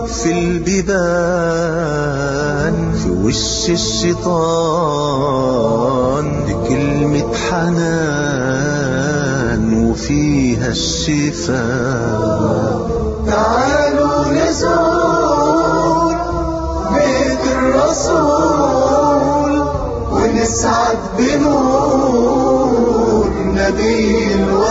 في البيبان في وش الشيطان بكلمة حنان وفيها الشفاء تعالوا نزور بيت الرسول ونسعد بنور نبي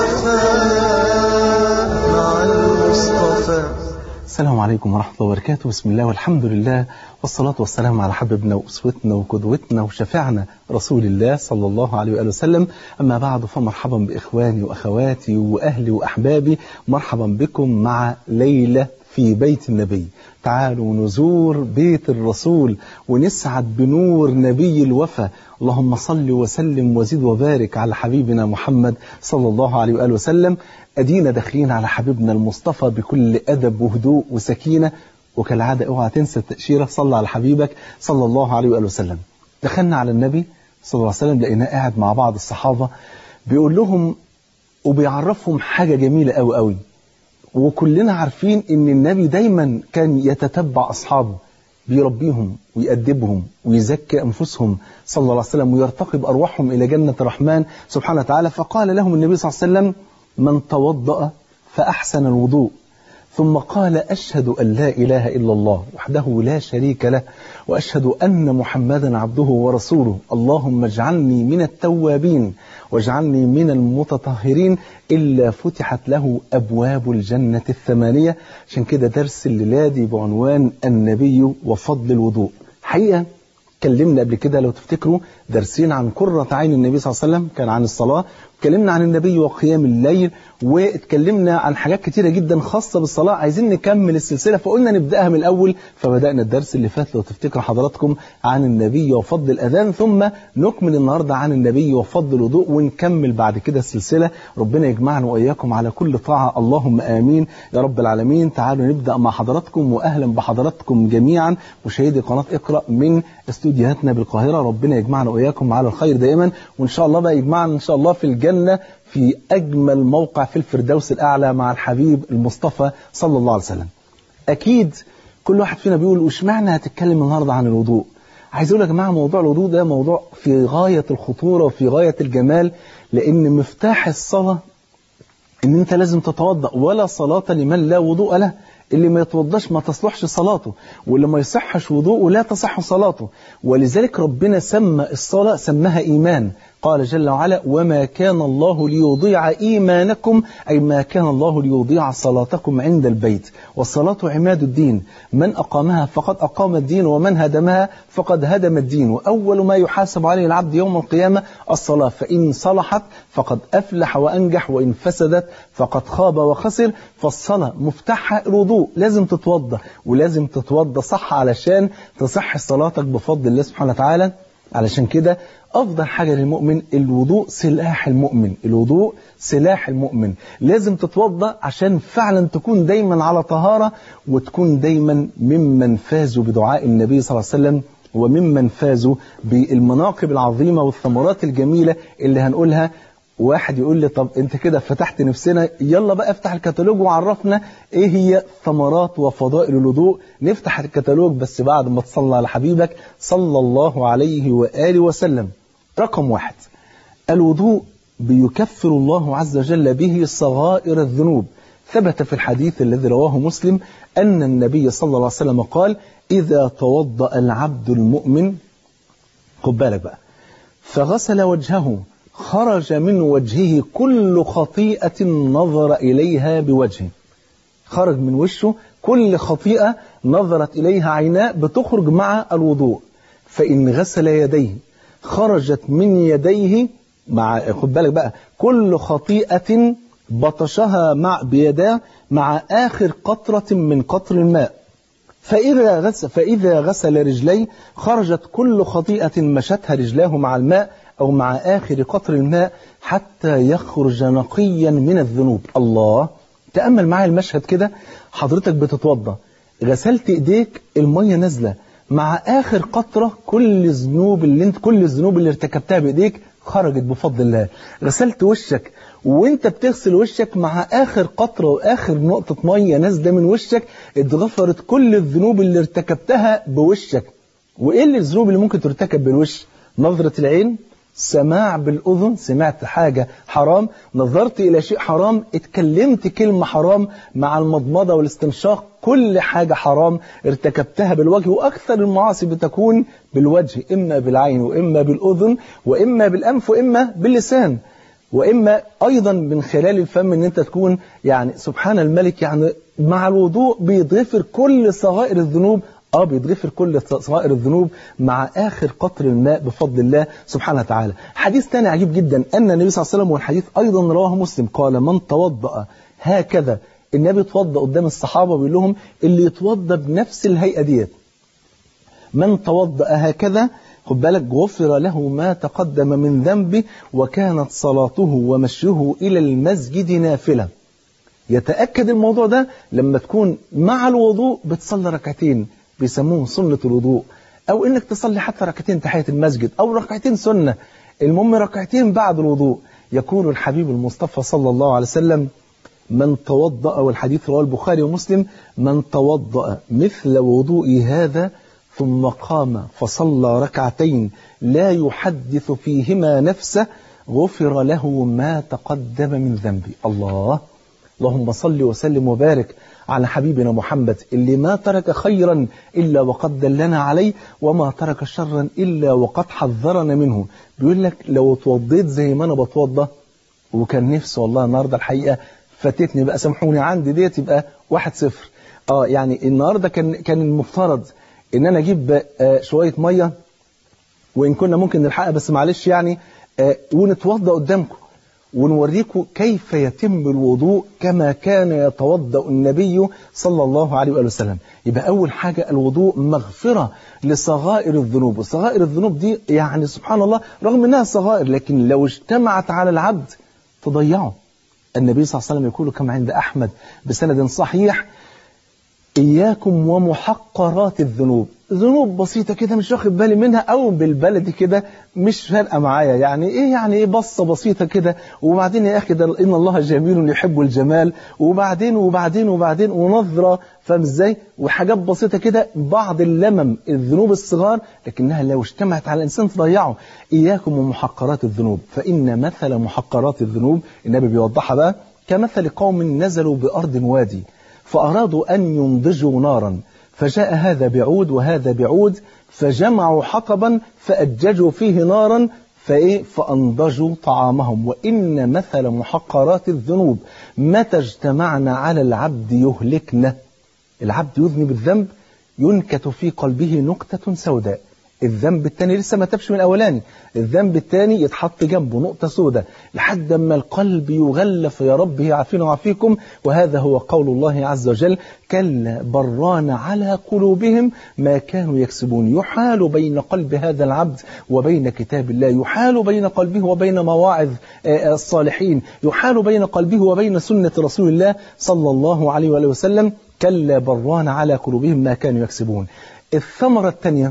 الوفاء مع المصطفى السلام عليكم ورحمة الله وبركاته بسم الله والحمد لله والصلاة والسلام على حبيبنا وأسوتنا وقدوتنا وشفيعنا رسول الله صلى الله عليه وآله وسلم أما بعد فمرحبا بإخواني وأخواتي وأهلي وأحبابي مرحبا بكم مع ليلة في بيت النبي تعالوا نزور بيت الرسول ونسعد بنور نبي الوفا اللهم صل وسلم وزد وبارك على حبيبنا محمد صلى الله عليه وآله وسلم أدينا داخلين على حبيبنا المصطفى بكل أدب وهدوء وسكينة وكالعادة اوعى تنسى التأشيرة صلى على حبيبك صلى الله عليه وآله وسلم دخلنا على النبي صلى الله عليه وسلم لقيناه قاعد مع بعض الصحابة بيقول لهم وبيعرفهم حاجة جميلة قوي قوي وكلنا عارفين ان النبي دايما كان يتتبع اصحابه بيربيهم ويأدبهم ويزكي أنفسهم صلى الله عليه وسلم ويرتقي بأرواحهم إلى جنة الرحمن سبحانه وتعالى فقال لهم النبي صلى الله عليه وسلم من توضأ فأحسن الوضوء ثم قال أشهد أن لا إله إلا الله وحده لا شريك له وأشهد أن محمدا عبده ورسوله اللهم اجعلني من التوابين واجعلني من المتطهرين إلا فتحت له أبواب الجنة الثمانية عشان كده درس الليلة دي بعنوان النبي وفضل الوضوء حقيقة اتكلمنا قبل كده لو تفتكروا درسين عن قرة عين النبي صلى الله عليه وسلم كان عن الصلاة اتكلمنا عن النبي وقيام الليل واتكلمنا عن حاجات كتيرة جدا خاصة بالصلاة عايزين نكمل السلسلة فقلنا نبدأها من الأول فبدأنا الدرس اللي فات لو تفتكروا حضراتكم عن النبي وفضل الأذان ثم نكمل النهاردة عن النبي وفضل الوضوء ونكمل بعد كده السلسلة ربنا يجمعنا وإياكم على كل طاعة اللهم آمين يا رب العالمين تعالوا نبدأ مع حضراتكم وأهلا بحضراتكم جميعا مشاهدي قناة اقرأ من استوديوهاتنا بالقاهرة ربنا يجمعنا وإياكم على الخير دائما وإن شاء الله بقى يجمعنا إن شاء الله في الجنة في أجمل موقع في الفردوس الأعلى مع الحبيب المصطفى صلى الله عليه وسلم أكيد كل واحد فينا بيقول وش معنى هتتكلم النهاردة عن الوضوء عايز أقول يا جماعة موضوع الوضوء ده موضوع في غاية الخطورة وفي غاية الجمال لأن مفتاح الصلاة إن أنت لازم تتوضأ ولا صلاة لمن لا وضوء له اللي ما يتوضاش ما تصلحش صلاته واللي ما يصحش وضوءه لا تصح صلاته ولذلك ربنا سمى الصلاة سماها إيمان قال جل وعلا وما كان الله ليضيع إيمانكم أي ما كان الله ليضيع صلاتكم عند البيت والصلاة عماد الدين من أقامها فقد أقام الدين ومن هدمها فقد هدم الدين وأول ما يحاسب عليه العبد يوم القيامة الصلاة فإن صلحت فقد أفلح وأنجح وإن فسدت فقد خاب وخسر فالصلاة مفتاحها الوضوء لازم تتوضى ولازم تتوضى صح علشان تصح صلاتك بفضل الله سبحانه وتعالى علشان كده أفضل حاجة للمؤمن الوضوء سلاح المؤمن الوضوء سلاح المؤمن لازم تتوضى عشان فعلا تكون دايما على طهارة وتكون دايما ممن فازوا بدعاء النبي صلى الله عليه وسلم وممن فازوا بالمناقب العظيمة والثمرات الجميلة اللي هنقولها واحد يقول لي طب انت كده فتحت نفسنا يلا بقى افتح الكتالوج وعرفنا ايه هي ثمرات وفضائل الوضوء نفتح الكتالوج بس بعد ما تصلى على حبيبك صلى الله عليه وآله وسلم رقم واحد الوضوء بيكفر الله عز وجل به صغائر الذنوب ثبت في الحديث الذي رواه مسلم أن النبي صلى الله عليه وسلم قال إذا توضأ العبد المؤمن خد بالك بقى فغسل وجهه خرج من وجهه كل خطيئة نظر إليها بوجهه خرج من وشه كل خطيئة نظرت إليها عيناه بتخرج مع الوضوء فإن غسل يديه خرجت من يديه مع خد بالك بقى كل خطيئة بطشها مع بيداه مع آخر قطرة من قطر الماء فإذا غسل, فإذا غسل رجليه خرجت كل خطيئة مشتها رجلاه مع الماء أو مع آخر قطر الماء حتى يخرج نقيا من الذنوب الله تأمل معايا المشهد كده حضرتك بتتوضى غسلت ايديك المية نازلة مع آخر قطرة كل الذنوب اللي انت كل الذنوب اللي ارتكبتها بإيديك خرجت بفضل الله غسلت وشك وانت بتغسل وشك مع اخر قطره واخر نقطه ميه نازله من وشك اتغفرت كل الذنوب اللي ارتكبتها بوشك وايه اللي الذنوب اللي ممكن ترتكب بالوش نظره العين سماع بالأذن سمعت حاجة حرام نظرت إلى شيء حرام اتكلمت كلمة حرام مع المضمضة والاستنشاق كل حاجة حرام ارتكبتها بالوجه وأكثر المعاصي بتكون بالوجه إما بالعين وإما بالأذن وإما بالأنف وإما باللسان وإما أيضا من خلال الفم أن أنت تكون يعني سبحان الملك يعني مع الوضوء بيتغفر كل صغائر الذنوب اه بيتغفر كل صغائر الذنوب مع اخر قطر الماء بفضل الله سبحانه وتعالى. حديث ثاني عجيب جدا ان النبي صلى الله عليه وسلم والحديث ايضا رواه مسلم قال من توضأ هكذا النبي توضأ قدام الصحابه بيقول لهم اللي يتوضأ بنفس الهيئه ديت. من توضأ هكذا خد بالك غفر له ما تقدم من ذنبه وكانت صلاته ومشيه الى المسجد نافله. يتأكد الموضوع ده لما تكون مع الوضوء بتصلي ركعتين بيسموهم سنة الوضوء أو إنك تصلي حتى ركعتين تحية المسجد أو ركعتين سنة المهم ركعتين بعد الوضوء يقول الحبيب المصطفى صلى الله عليه وسلم من توضأ والحديث رواه البخاري ومسلم من توضأ مثل وضوء هذا ثم قام فصلى ركعتين لا يحدث فيهما نفسه غفر له ما تقدم من ذنبه الله اللهم صل وسلم وبارك على حبيبنا محمد اللي ما ترك خيرا إلا وقد دلنا عليه وما ترك شرا إلا وقد حذرنا منه بيقول لك لو اتوضيت زي ما أنا بتوضى وكان نفسي والله النهاردة الحقيقة فاتتني بقى سامحوني عندي ديت يبقى واحد صفر اه يعني النهاردة كان كان المفترض ان انا اجيب آه شوية مية وان كنا ممكن نلحقها بس معلش يعني آه ونتوضى قدامكم ونوريكم كيف يتم الوضوء كما كان يتوضأ النبي صلى الله عليه وآله وسلم يبقى أول حاجة الوضوء مغفرة لصغائر الذنوب وصغائر الذنوب دي يعني سبحان الله رغم أنها صغائر لكن لو اجتمعت على العبد تضيعه النبي صلى الله عليه وسلم يقول كما عند أحمد بسند صحيح إياكم ومحقرات الذنوب ذنوب بسيطة كده مش واخد بالي منها أو بالبلدي كده مش فارقة معايا يعني إيه يعني إيه بصة بسيطة كده وبعدين يا أخي ده إن الله جميل يحب الجمال وبعدين وبعدين وبعدين ونظرة فاهم إزاي وحاجات بسيطة كده بعض اللمم الذنوب الصغار لكنها لو اجتمعت على الإنسان تضيعه إياكم ومحقرات الذنوب فإن مثل محقرات الذنوب النبي بيوضحها بقى كمثل قوم نزلوا بأرض وادي فأرادوا أن ينضجوا نارا فجاء هذا بعود وهذا بعود فجمعوا حطبا فأججوا فيه نارا فإيه فأنضجوا طعامهم وإن مثل محقرات الذنوب متى اجتمعنا على العبد يهلكنا العبد يذنب الذنب ينكت في قلبه نقطة سوداء الذنب الثاني لسه ما تبش من الأولاني الذنب الثاني يتحط جنبه نقطة سوداء لحد ما القلب يغلف يا رب يعافينا ويعافيكم وهذا هو قول الله عز وجل كلا بران على قلوبهم ما كانوا يكسبون يحال بين قلب هذا العبد وبين كتاب الله يحال بين قلبه وبين مواعظ الصالحين يحال بين قلبه وبين سنة رسول الله صلى الله عليه وآله وسلم كلا بران على قلوبهم ما كانوا يكسبون الثمرة الثانية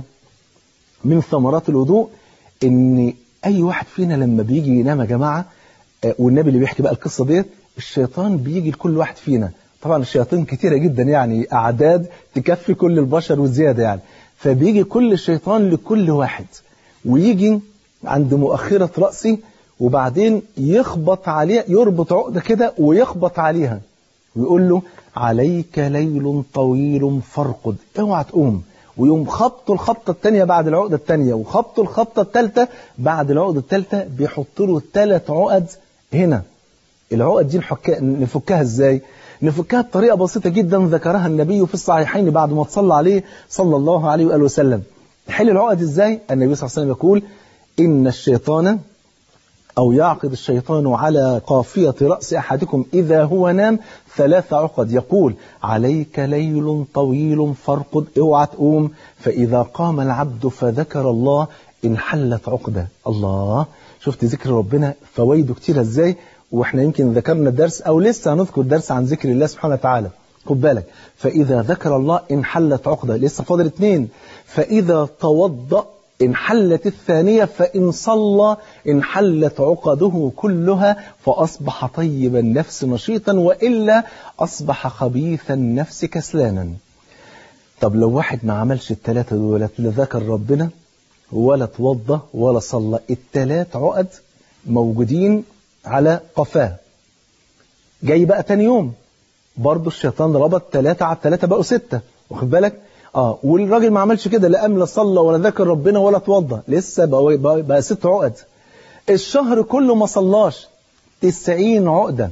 من ثمرات الوضوء ان اي واحد فينا لما بيجي ينام يا جماعه والنبي اللي بيحكي بقى القصه ديت الشيطان بيجي لكل واحد فينا طبعا الشياطين كتيره جدا يعني اعداد تكفي كل البشر وزياده يعني فبيجي كل شيطان لكل واحد ويجي عند مؤخره راسي وبعدين يخبط عليها يربط عقده كده ويخبط عليها ويقول له عليك ليل طويل فارقد اوعى تقوم ويقوم خبطوا الخبطة الثانية بعد العقدة الثانية وخبطوا الخبطة الثالثة بعد العقدة الثالثة بيحط له ثلاث عقد هنا العقد دي نفكها ازاي نفكها بطريقة بسيطة جدا ذكرها النبي في الصحيحين بعد ما تصلى عليه صلى الله عليه وآله وسلم نحل العقد ازاي النبي صلى الله عليه وسلم يقول إن الشيطان أو يعقد الشيطان على قافية رأس أحدكم إذا هو نام ثلاث عقد يقول عليك ليل طويل فارقد اوعى تقوم فإذا قام العبد فذكر الله انحلت عقدة الله شفت ذكر ربنا فوائده كتير ازاي واحنا يمكن ذكرنا الدرس او لسه هنذكر درس عن ذكر الله سبحانه وتعالى خد بالك فإذا ذكر الله انحلت عقدة لسه فاضل اتنين فإذا توضأ انحلت الثانية فإن صلى انحلت عقده كلها فأصبح طيب النفس نشيطا وإلا أصبح خبيث النفس كسلانا طب لو واحد ما عملش الثلاثة دولت لا ذكر ربنا ولا توضى ولا صلى الثلاث عقد موجودين على قفاه جاي بقى تاني يوم برضه الشيطان ربط ثلاثة على الثلاثة بقوا ستة واخد بالك اه والراجل ما عملش كده لا قام لا صلى ولا ذكر ربنا ولا توضى لسه بقى, بقى, بقى ست عقد الشهر كله ما صلاش 90 عقدة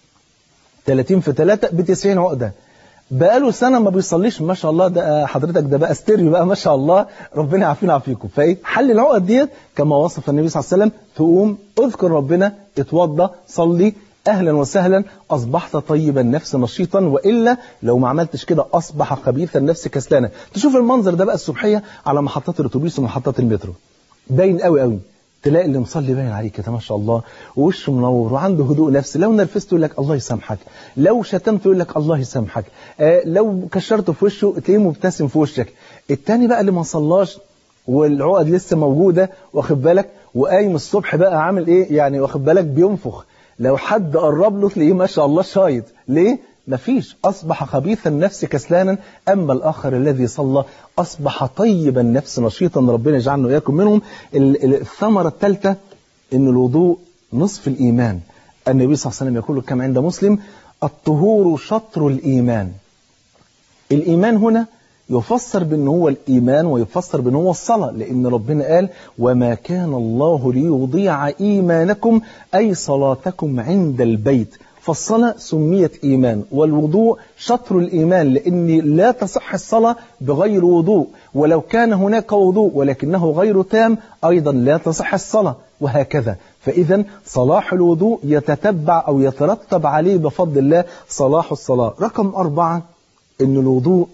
30 في 3 ب 90 عقدة بقاله سنة ما بيصليش ما شاء الله ده حضرتك ده بقى استيريو بقى ما شاء الله ربنا يعافينا ويعافيكم فايه حل العقد ديت كما وصف النبي صلى الله عليه وسلم تقوم اذكر ربنا اتوضى صلي اهلا وسهلا اصبحت طيب النفس نشيطا والا لو ما عملتش كده اصبح خبيث النفس كسلانا تشوف المنظر ده بقى الصبحيه على محطات الاتوبيس ومحطات المترو باين قوي قوي تلاقي اللي مصلي باين عليه كده ما شاء الله ووشه منور وعنده هدوء نفسي لو نرفزت يقول لك الله يسامحك لو شتمت يقول لك الله يسامحك آه لو كشرته في وشه تلاقيه مبتسم في وشك التاني بقى اللي ما صلاش والعقد لسه موجوده واخد بالك وقايم الصبح بقى عامل ايه يعني واخد بالك بينفخ لو حد قرب له تلاقيه ما شاء الله شايط ليه مفيش أصبح خبيث النفس كسلانا أما الآخر الذي صلى أصبح طيب النفس نشيطا ربنا يجعلنا وإياكم منهم الثمرة الثالثة أن الوضوء نصف الإيمان النبي صلى الله عليه وسلم يقول كما عند مسلم الطهور شطر الإيمان الإيمان هنا يفسر بأنه هو الإيمان ويفسر بأنه هو الصلاة لأن ربنا قال وما كان الله ليضيع إيمانكم أي صلاتكم عند البيت فالصلاة سميت إيمان والوضوء شطر الإيمان لأن لا تصح الصلاة بغير وضوء ولو كان هناك وضوء ولكنه غير تام أيضا لا تصح الصلاة وهكذا فإذا صلاح الوضوء يتتبع أو يترتب عليه بفضل الله صلاح الصلاة رقم أربعة أن الوضوء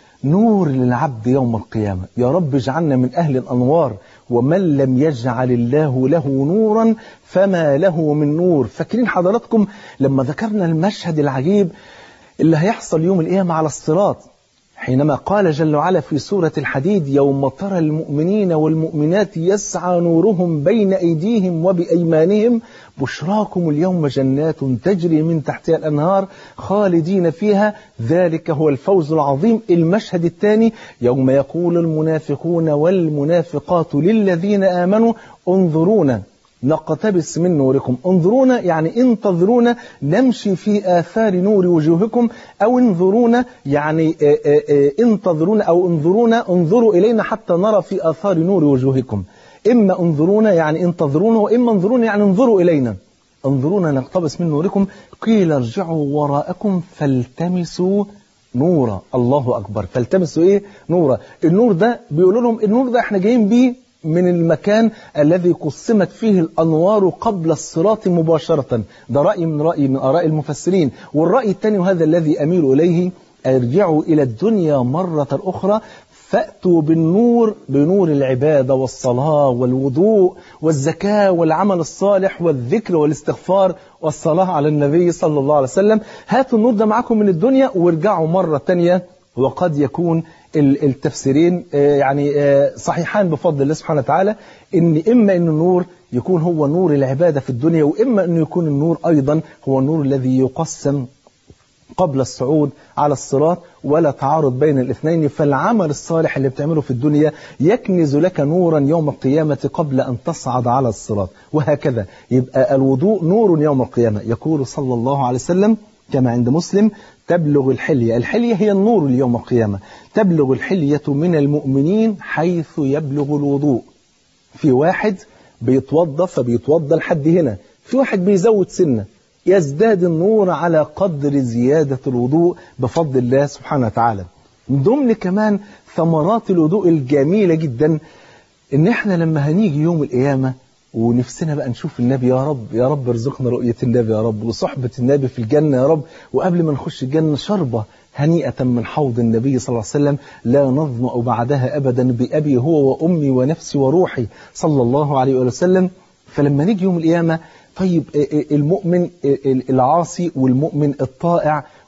نور للعبد يوم القيامة يا رب اجعلنا من أهل الأنوار ومن لم يجعل الله له نورا فما له من نور فاكرين حضراتكم لما ذكرنا المشهد العجيب اللي هيحصل يوم القيامة على الصراط حينما قال جل وعلا في سورة الحديد يوم ترى المؤمنين والمؤمنات يسعى نورهم بين أيديهم وبأيمانهم بشراكم اليوم جنات تجري من تحتها الأنهار خالدين فيها ذلك هو الفوز العظيم المشهد الثاني يوم يقول المنافقون والمنافقات للذين آمنوا انظرونا نقتبس من نوركم انظرونا يعني انتظرونا نمشي في آثار نور وجوهكم أو انظرونا يعني اه اه اه انتظرونا أو انظرونا انظروا إلينا حتى نرى في آثار نور وجوهكم إما انظرونا يعني انتظرونا وإما انظرونا يعني انظروا إلينا انظرونا نقتبس من نوركم قيل ارجعوا وراءكم فالتمسوا نورا الله أكبر فالتمسوا إيه نورا النور ده بيقولوا لهم النور ده احنا جايين بيه من المكان الذي قسمت فيه الأنوار قبل الصراط مباشرة ده رأي من رأي من آراء المفسرين والرأي الثاني وهذا الذي أميل إليه ارجعوا إلى الدنيا مرة أخرى فأتوا بالنور بنور العبادة والصلاة والوضوء والزكاة والعمل الصالح والذكر والاستغفار والصلاة على النبي صلى الله عليه وسلم هاتوا النور ده معكم من الدنيا وارجعوا مرة تانية وقد يكون التفسيرين يعني صحيحان بفضل الله سبحانه وتعالى ان اما ان النور يكون هو نور العباده في الدنيا واما انه يكون النور ايضا هو النور الذي يقسم قبل الصعود على الصراط ولا تعارض بين الاثنين فالعمل الصالح اللي بتعمله في الدنيا يكنز لك نورا يوم القيامة قبل أن تصعد على الصراط وهكذا يبقى الوضوء نور يوم القيامة يقول صلى الله عليه وسلم كما عند مسلم تبلغ الحلية الحلية هي النور اليوم القيامة تبلغ الحلية من المؤمنين حيث يبلغ الوضوء في واحد بيتوضى فبيتوضى لحد هنا في واحد بيزود سنة يزداد النور على قدر زيادة الوضوء بفضل الله سبحانه وتعالى من ضمن كمان ثمرات الوضوء الجميلة جدا ان احنا لما هنيجي يوم القيامة ونفسنا بقى نشوف النبي يا رب يا رب ارزقنا رؤية النبي يا رب وصحبة النبي في الجنة يا رب وقبل ما نخش الجنة شربة هنيئة من حوض النبي صلى الله عليه وسلم لا نظمأ بعدها أبدا بأبي هو وأمي ونفسي وروحي صلى الله عليه وسلم فلما نيجي يوم القيامة طيب المؤمن العاصي والمؤمن الطائع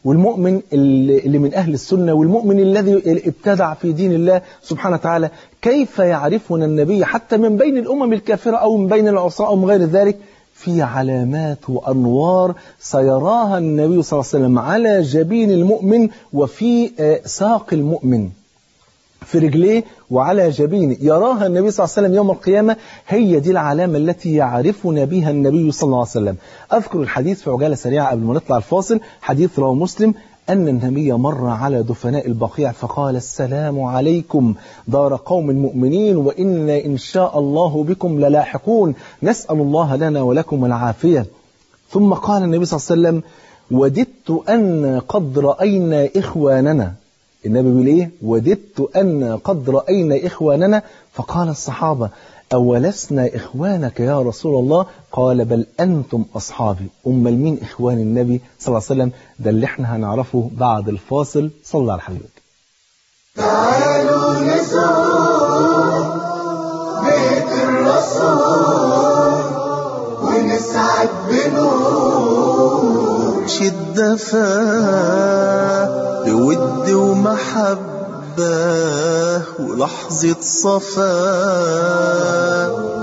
والمؤمن اللي اللي من أهل السنة والمؤمن الذي ابتدع في دين الله سبحانه وتعالى كيف يعرفنا النبي حتى من بين الأمم الكافرة أو من بين العصاة أو من غير ذلك في علامات وأنوار سيراها النبي صلى الله عليه وسلم على جبين المؤمن وفي آه، ساق المؤمن في رجليه وعلى جبينه يراها النبي صلى الله عليه وسلم يوم القيامة هي دي العلامة التي يعرفنا بها النبي صلى الله عليه وسلم أذكر الحديث في عجالة سريعة قبل ما نطلع الفاصل حديث رواه مسلم أن النبي مر على دفناء البقيع فقال السلام عليكم دار قوم مؤمنين وإنا إن شاء الله بكم للاحقون نسأل الله لنا ولكم العافية ثم قال النبي صلى الله عليه وسلم وددت أن قد رأينا إخواننا النبي بيقول ايه وددت أن قد رأينا إخواننا فقال الصحابة أولسنا إخوانك يا رسول الله قال بل أنتم أصحابي أمال مين إخوان النبي صلى الله عليه وسلم ده اللي احنا هنعرفه بعد الفاصل صلى الله على حبيبك تعالوا نزور بيت الرسول ونسعد بنور شدة بود ومحبة ولحظة صفاء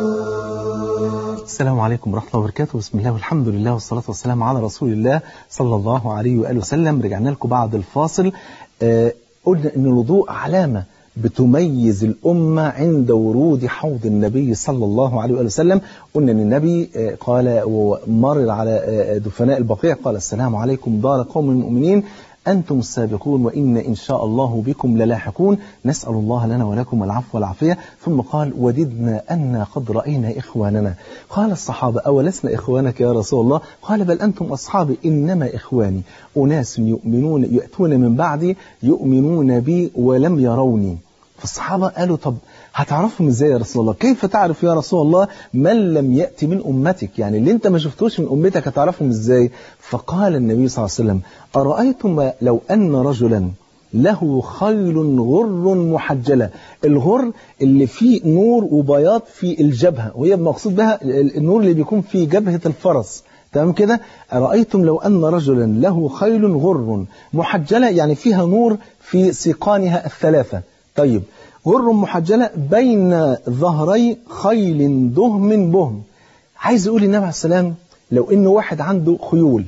السلام عليكم ورحمة الله وبركاته بسم الله والحمد لله والصلاة والسلام على رسول الله صلى الله عليه وآله وسلم رجعنا لكم بعد الفاصل آه قلنا أن الوضوء علامة بتميز الأمة عند ورود حوض النبي صلى الله عليه وآله وسلم قلنا أن النبي آه قال ومر على آه دفناء البقيع قال السلام عليكم دار قوم المؤمنين أنتم السابقون وإن إن شاء الله بكم للاحقون نسأل الله لنا ولكم العفو والعافية ثم قال وددنا أن قد رأينا إخواننا قال الصحابة أولسنا إخوانك يا رسول الله قال بل أنتم أصحابي إنما إخواني أناس يؤمنون يأتون من بعدي يؤمنون بي ولم يروني فالصحابة قالوا طب هتعرفهم ازاي يا رسول الله كيف تعرف يا رسول الله من لم يأتي من أمتك يعني اللي انت ما شفتوش من أمتك هتعرفهم ازاي فقال النبي صلى الله عليه وسلم أرأيتم لو أن رجلا له خيل غر محجلة الغر اللي فيه نور وبياض في الجبهة وهي مقصود بها النور اللي بيكون في جبهة الفرس تمام كده أرأيتم لو أن رجلا له خيل غر محجلة يعني فيها نور في سيقانها الثلاثة طيب غر محجلة بين ظهري خيل دهم بهم عايز يقول النبي عليه السلام لو إن واحد عنده خيول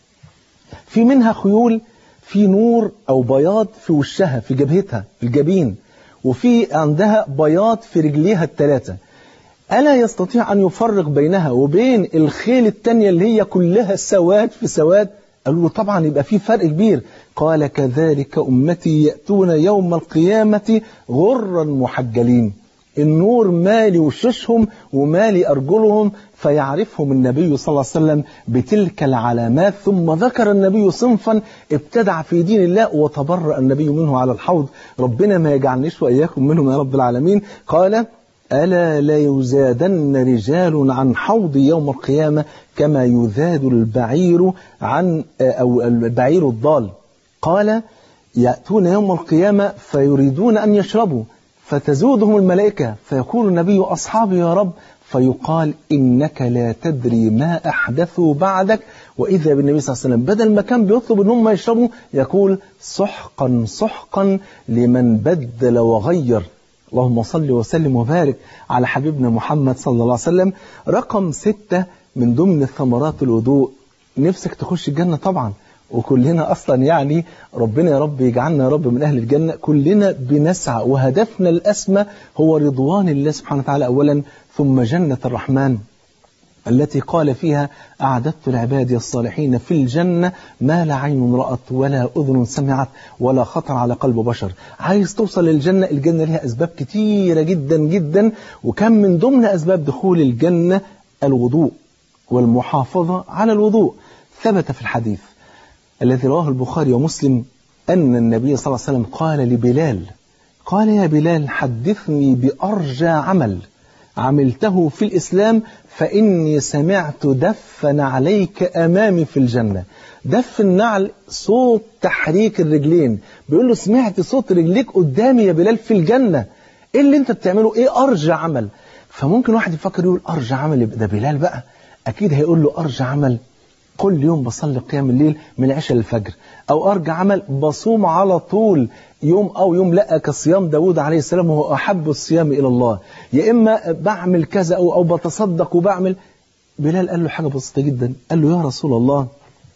في منها خيول في نور أو بياض في وشها في جبهتها في الجبين وفي عندها بياض في رجليها الثلاثة ألا يستطيع أن يفرق بينها وبين الخيل التانية اللي هي كلها سواد في سواد قالوا له طبعا يبقى في فرق كبير قال كذلك أمتي يأتون يوم القيامة غرا محجلين النور مالي وشوشهم ومالي أرجلهم فيعرفهم النبي صلى الله عليه وسلم بتلك العلامات ثم ذكر النبي صنفا ابتدع في دين الله وتبرأ النبي منه على الحوض ربنا ما يجعلنيش وإياكم منهم يا رب العالمين قال ألا ليزادن رجال عن حوض يوم القيامة كما يذاد البعير عن أو البعير الضال قال يأتون يوم القيامة فيريدون أن يشربوا فتزودهم الملائكة فيقول النبي أصحابي يا رب فيقال إنك لا تدري ما أحدثوا بعدك وإذا بالنبي صلى الله عليه وسلم بدل ما كان بيطلب أنهم ما يشربوا يقول سحقا سحقا لمن بدل وغير اللهم صل وسلم وبارك على حبيبنا محمد صلى الله عليه وسلم رقم ستة من ضمن ثمرات الوضوء نفسك تخش الجنة طبعا وكلنا أصلا يعني ربنا يا رب يجعلنا يا رب من أهل الجنة كلنا بنسعى وهدفنا الأسمى هو رضوان الله سبحانه وتعالى أولا ثم جنة الرحمن التي قال فيها أعددت لعبادي الصالحين في الجنة ما لا عين رأت ولا أذن سمعت ولا خطر على قلب بشر عايز توصل للجنة الجنة لها أسباب كتيرة جدا جدا وكان من ضمن أسباب دخول الجنة الوضوء والمحافظة على الوضوء ثبت في الحديث الذي رواه البخاري ومسلم أن النبي صلى الله عليه وسلم قال لبلال قال يا بلال حدثني بأرجى عمل عملته في الإسلام فإني سمعت دفا عليك أمامي في الجنة دف النعل صوت تحريك الرجلين بيقول له سمعت صوت رجليك قدامي يا بلال في الجنة إيه اللي أنت بتعمله إيه أرجى عمل فممكن واحد يفكر يقول أرجى عمل يبقى ده بلال بقى أكيد هيقول له أرجى عمل كل يوم بصلي قيام الليل من العشاء للفجر أو أرجع عمل بصوم على طول يوم أو يوم لا كصيام داود عليه السلام وهو أحب الصيام إلى الله يا إما بعمل كذا أو, أو بتصدق وبعمل بلال قال له حاجة بسيطة جدا قال له يا رسول الله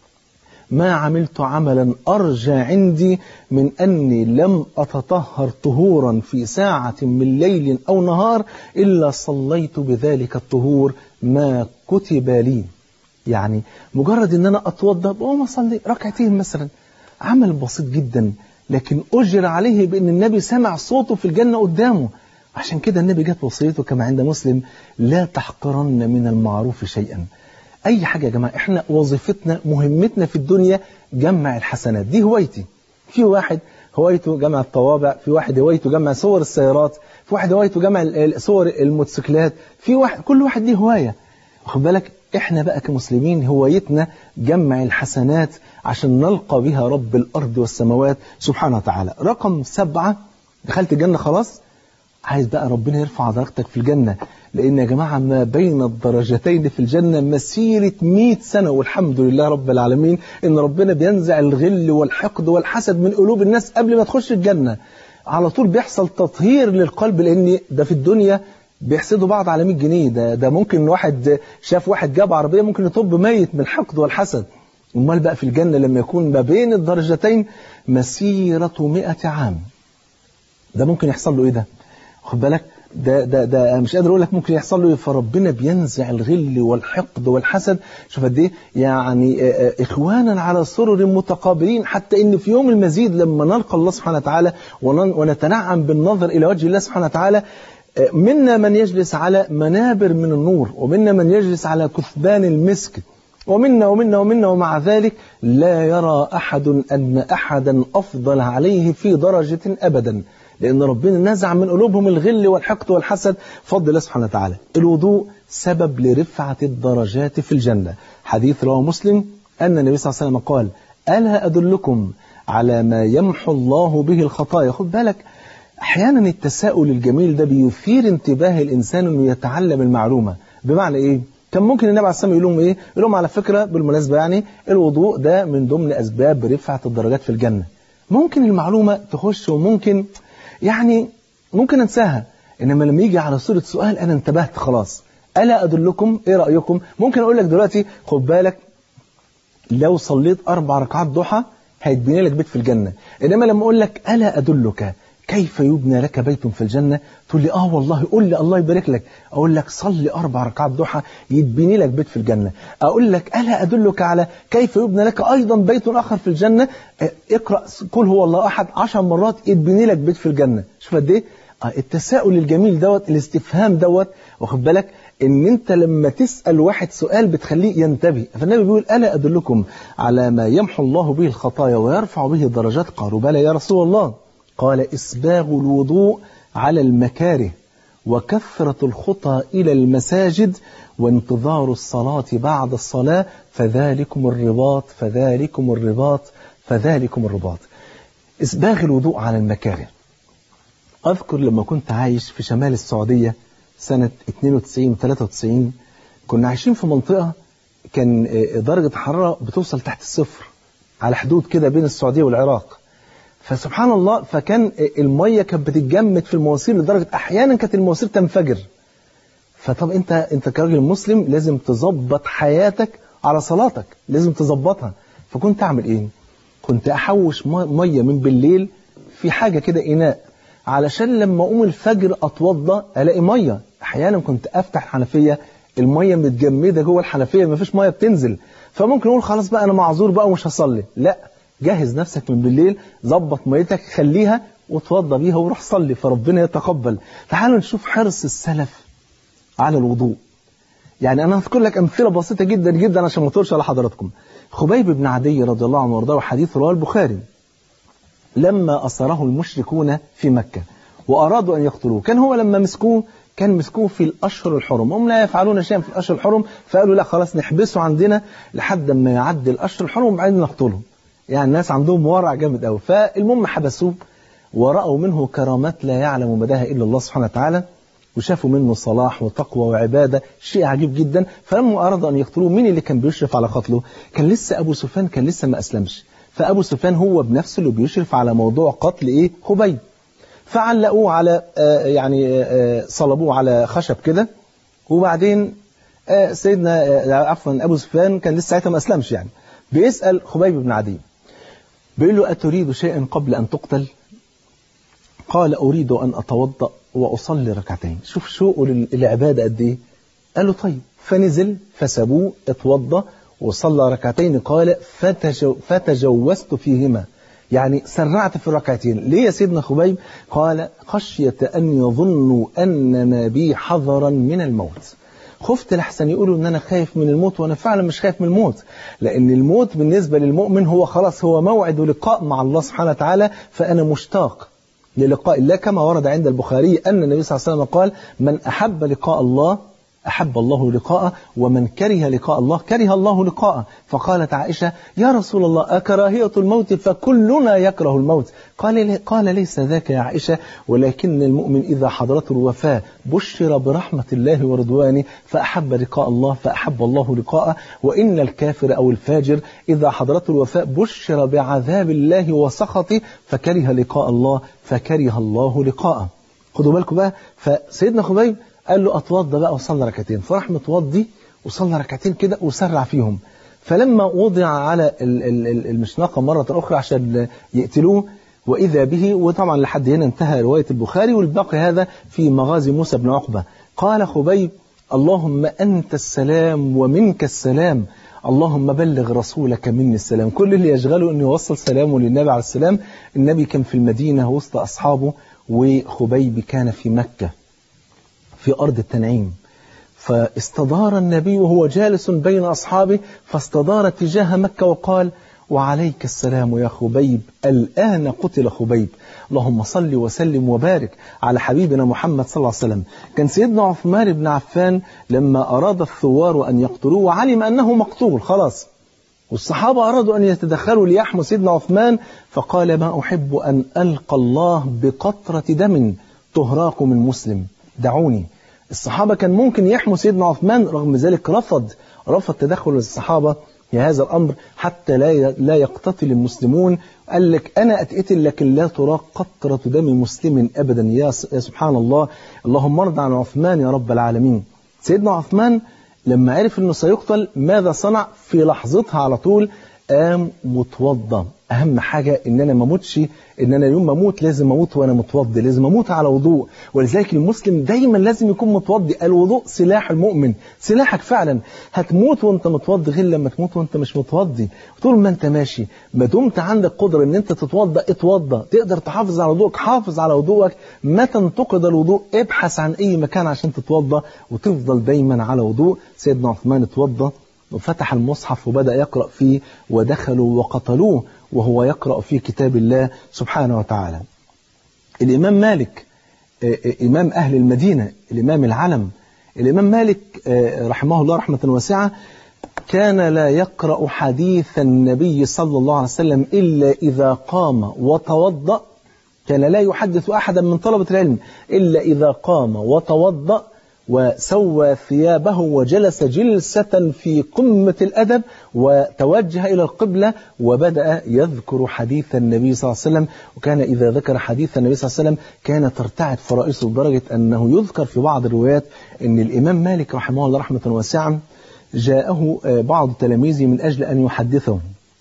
ما عملت عملا أرجى عندي من أني لم أتطهر طهورا في ساعة من ليل أو نهار إلا صليت بذلك الطهور ما كتب لي يعني مجرد أن أنا أتوضأ بقوم أصلي ركعتين مثلا عمل بسيط جدا لكن أجر عليه بأن النبي سمع صوته في الجنة قدامه عشان كده النبي جت وصيته كما عند مسلم لا تحقرن من المعروف شيئا أي حاجة يا جماعة إحنا وظيفتنا مهمتنا في الدنيا جمع الحسنات دي هوايتي في واحد هوايته جمع الطوابع في واحد هوايته جمع صور السيارات في واحد هوايته جمع صور الموتوسيكلات في واحد كل واحد ليه هواية واخد بالك احنا بقى كمسلمين هوايتنا جمع الحسنات عشان نلقى بها رب الأرض والسماوات سبحانه وتعالى رقم سبعة دخلت الجنة خلاص عايز بقى ربنا يرفع درجتك في الجنة لأن يا جماعة ما بين الدرجتين في الجنة مسيرة 100 سنة والحمد لله رب العالمين إن ربنا بينزع الغل والحقد والحسد من قلوب الناس قبل ما تخش الجنة على طول بيحصل تطهير للقلب لأن ده في الدنيا بيحسدوا بعض على 100 جنيه ده ده ممكن واحد شاف واحد جاب عربية ممكن يطب ميت من الحقد والحسد امال بقى في الجنة لما يكون ما بين الدرجتين مسيرة 100 عام ده ممكن يحصل له ايه ده خد بالك ده ده ده مش قادر اقول لك ممكن يحصل له ايه فربنا بينزع الغل والحقد والحسد شوف قد ايه يعني اخوانا على سرر متقابلين حتى ان في يوم المزيد لما نلقى الله سبحانه وتعالى ونتنعم بالنظر الى وجه الله سبحانه وتعالى منا من يجلس على منابر من النور ومنا من يجلس على كثبان المسك ومنا ومنا ومنا ومع ذلك لا يرى أحد أن أحدا أفضل عليه في درجة أبدا لأن ربنا نزع من قلوبهم الغل والحقد والحسد فضل الله سبحانه وتعالى الوضوء سبب لرفعة الدرجات في الجنة حديث رواه مسلم أن النبي صلى الله عليه وسلم قال ألا أدلكم على ما يمحو الله به الخطايا خد بالك أحيانا التساؤل الجميل ده بيثير انتباه الإنسان أنه يتعلم المعلومة بمعنى إيه؟ كان ممكن النبي عليه الصلاة والسلام يقول لهم إيه؟ يقول لهم على فكرة بالمناسبة يعني الوضوء ده من ضمن أسباب رفعة الدرجات في الجنة ممكن المعلومة تخش وممكن يعني ممكن أنساها إنما لما يجي على صورة سؤال أنا انتبهت خلاص ألا أدلكم إيه رأيكم ممكن أقول لك دلوقتي خد بالك لو صليت أربع ركعات ضحى هيتبني لك بيت في الجنة إنما لما أقول لك ألا أدلك كيف يبنى لك بيت في الجنة تقول لي آه والله قول لي الله يبارك لك أقول لك صلي أربع ركعات ضحى يتبني لك بيت في الجنة أقول لك ألا أدلك على كيف يبنى لك أيضا بيت آخر في الجنة اقرأ قل هو الله أحد عشر مرات يتبني لك بيت في الجنة شوف قد إيه التساؤل الجميل دوت الاستفهام دوت واخد بالك ان انت لما تسأل واحد سؤال بتخليه ينتبه فالنبي بيقول ألا أدلكم على ما يمحو الله به الخطايا ويرفع به الدرجات قالوا بلى يا رسول الله قال إسباغ الوضوء على المكاره وكثرة الخطى إلى المساجد وانتظار الصلاة بعد الصلاة فذلكم الرباط فذلكم الرباط فذلكم الرباط إسباغ الوضوء على المكاره أذكر لما كنت عايش في شمال السعودية سنة 92 93 كنا عايشين في منطقة كان درجة الحرارة بتوصل تحت الصفر على حدود كده بين السعودية والعراق فسبحان الله فكان المية كانت بتتجمد في المواسير لدرجة أحيانا كانت المواسير تنفجر فطب أنت أنت كراجل مسلم لازم تظبط حياتك على صلاتك لازم تظبطها فكنت أعمل إيه؟ كنت أحوش مية من بالليل في حاجة كده إناء علشان لما أقوم الفجر أتوضى ألاقي مية أحيانا كنت أفتح الحنفية المية متجمدة جوه الحنفية مفيش مية بتنزل فممكن أقول خلاص بقى أنا معذور بقى ومش هصلي لا جهز نفسك من بالليل ظبط ميتك خليها وتوضى بيها وروح صلي فربنا يتقبل تعالوا نشوف حرص السلف على الوضوء يعني أنا هذكر لك أمثلة بسيطة جدا جدا عشان ما اطولش على حضراتكم خبيب بن عدي رضي الله عنه وارضاه حديث رواه البخاري لما أسره المشركون في مكة وأرادوا أن يقتلوه كان هو لما مسكوه كان مسكوه في الأشهر الحرم هم لا يفعلون شيئا في الأشهر الحرم فقالوا لا خلاص نحبسه عندنا لحد ما يعدي الأشهر الحرم وبعدين نقتله يعني الناس عندهم ورع جامد قوي فالمهم حبسوه ورأوا منه كرامات لا يعلم مداها إلا الله سبحانه وتعالى وشافوا منه صلاح وتقوى وعبادة شيء عجيب جدا فلما أرادوا أن يقتلوه مين اللي كان بيشرف على قتله كان لسه أبو سفيان كان لسه ما أسلمش فأبو سفيان هو بنفسه اللي بيشرف على موضوع قتل إيه خبيب فعلقوه على آه يعني آه صلبوه على خشب كده وبعدين آه سيدنا عفوا أبو سفيان كان لسه ساعتها ما أسلمش يعني بيسأل خبيب بن عدي بيقول له أتريد شيئا قبل أن تقتل قال أريد أن أتوضأ وأصلي ركعتين شوف شوقه للعبادة قد إيه قال له طيب فنزل فسابوه اتوضى وصلى ركعتين قال فتجو فتجوزت فيهما يعني سرعت في الركعتين ليه يا سيدنا خبيب قال خشية أن يظنوا أن ما بي حذرا من الموت خفت لحسن يقولوا ان انا خايف من الموت وانا فعلا مش خايف من الموت لان الموت بالنسبة للمؤمن هو خلاص هو موعد ولقاء مع الله سبحانه وتعالى فانا مشتاق للقاء الله كما ورد عند البخاري أن النبي صلى الله عليه وسلم قال من أحب لقاء الله أحب الله لقاءه ومن كره لقاء الله كره الله لقاءه فقالت عائشة يا رسول الله أكراهية الموت فكلنا يكره الموت قال, قال ليس ذاك يا عائشة ولكن المؤمن إذا حضرته الوفاة بشر برحمة الله ورضوانه فأحب لقاء الله فأحب الله لقاءه وإن الكافر أو الفاجر إذا حضرته الوفاة بشر بعذاب الله وسخطه فكره لقاء الله فكره الله لقاءه خدوا بالكم بقى فسيدنا خبيب قال له اتوضى بقى وصلى ركعتين فراح متوضي وصلى ركعتين كده وسرع فيهم فلما وضع على المشنقة مرة أخرى عشان يقتلوه وإذا به وطبعا لحد هنا انتهى رواية البخاري والباقي هذا في مغازي موسى بن عقبة قال خبيب اللهم أنت السلام ومنك السلام اللهم بلغ رسولك مني السلام كل اللي يشغله أنه يوصل سلامه للنبي عليه السلام النبي كان في المدينة وسط أصحابه وخبيب كان في مكة في أرض التنعيم فاستدار النبي وهو جالس بين أصحابه فاستدار تجاه مكة وقال وعليك السلام يا خبيب الآن قتل خبيب اللهم صل وسلم وبارك على حبيبنا محمد صلى الله عليه وسلم كان سيدنا عثمان بن عفان لما أراد الثوار أن يقتلوه وعلم أنه مقتول خلاص والصحابة أرادوا أن يتدخلوا ليحموا سيدنا عثمان فقال ما أحب أن ألقى الله بقطرة دم تهراق من مسلم دعوني الصحابة كان ممكن يحموا سيدنا عثمان رغم ذلك رفض رفض تدخل الصحابة في هذا الأمر حتى لا لا يقتتل المسلمون قال لك أنا أتقتل لكن لا تراق قطرة دم مسلم أبدا يا سبحان الله اللهم ارض عن عثمان يا رب العالمين سيدنا عثمان لما عرف أنه سيقتل ماذا صنع في لحظتها على طول قام متوضى اهم حاجة ان انا ما اموتش ان انا يوم ما اموت لازم اموت وانا متوضي لازم اموت على وضوء ولذلك المسلم دايما لازم يكون متوضي الوضوء سلاح المؤمن سلاحك فعلا هتموت وانت متوضي غير لما تموت وانت مش متوضي طول ما انت ماشي ما دمت عندك قدرة ان انت تتوضى اتوضى تقدر تحافظ على وضوءك حافظ على وضوءك ما تنتقد الوضوء ابحث عن اي مكان عشان تتوضى وتفضل دايما على وضوء سيدنا عثمان اتوضى وفتح المصحف وبدأ يقرأ فيه ودخلوا وقتلوه وهو يقرأ في كتاب الله سبحانه وتعالى الإمام مالك إمام أهل المدينة الإمام العلم الإمام مالك رحمه الله رحمة واسعة كان لا يقرأ حديث النبي صلى الله عليه وسلم إلا إذا قام وتوضأ كان لا يحدث أحدا من طلبة العلم إلا إذا قام وتوضأ وسوى ثيابه وجلس جلسة في قمة الأدب وتوجه إلى القبلة وبدأ يذكر حديث النبي صلى الله عليه وسلم وكان إذا ذكر حديث النبي صلى الله عليه وسلم كان ترتعد فرائسه لدرجة أنه يذكر في بعض الروايات أن الإمام مالك رحمه الله رحمة واسعة جاءه بعض تلاميذه من أجل أن يحدثهم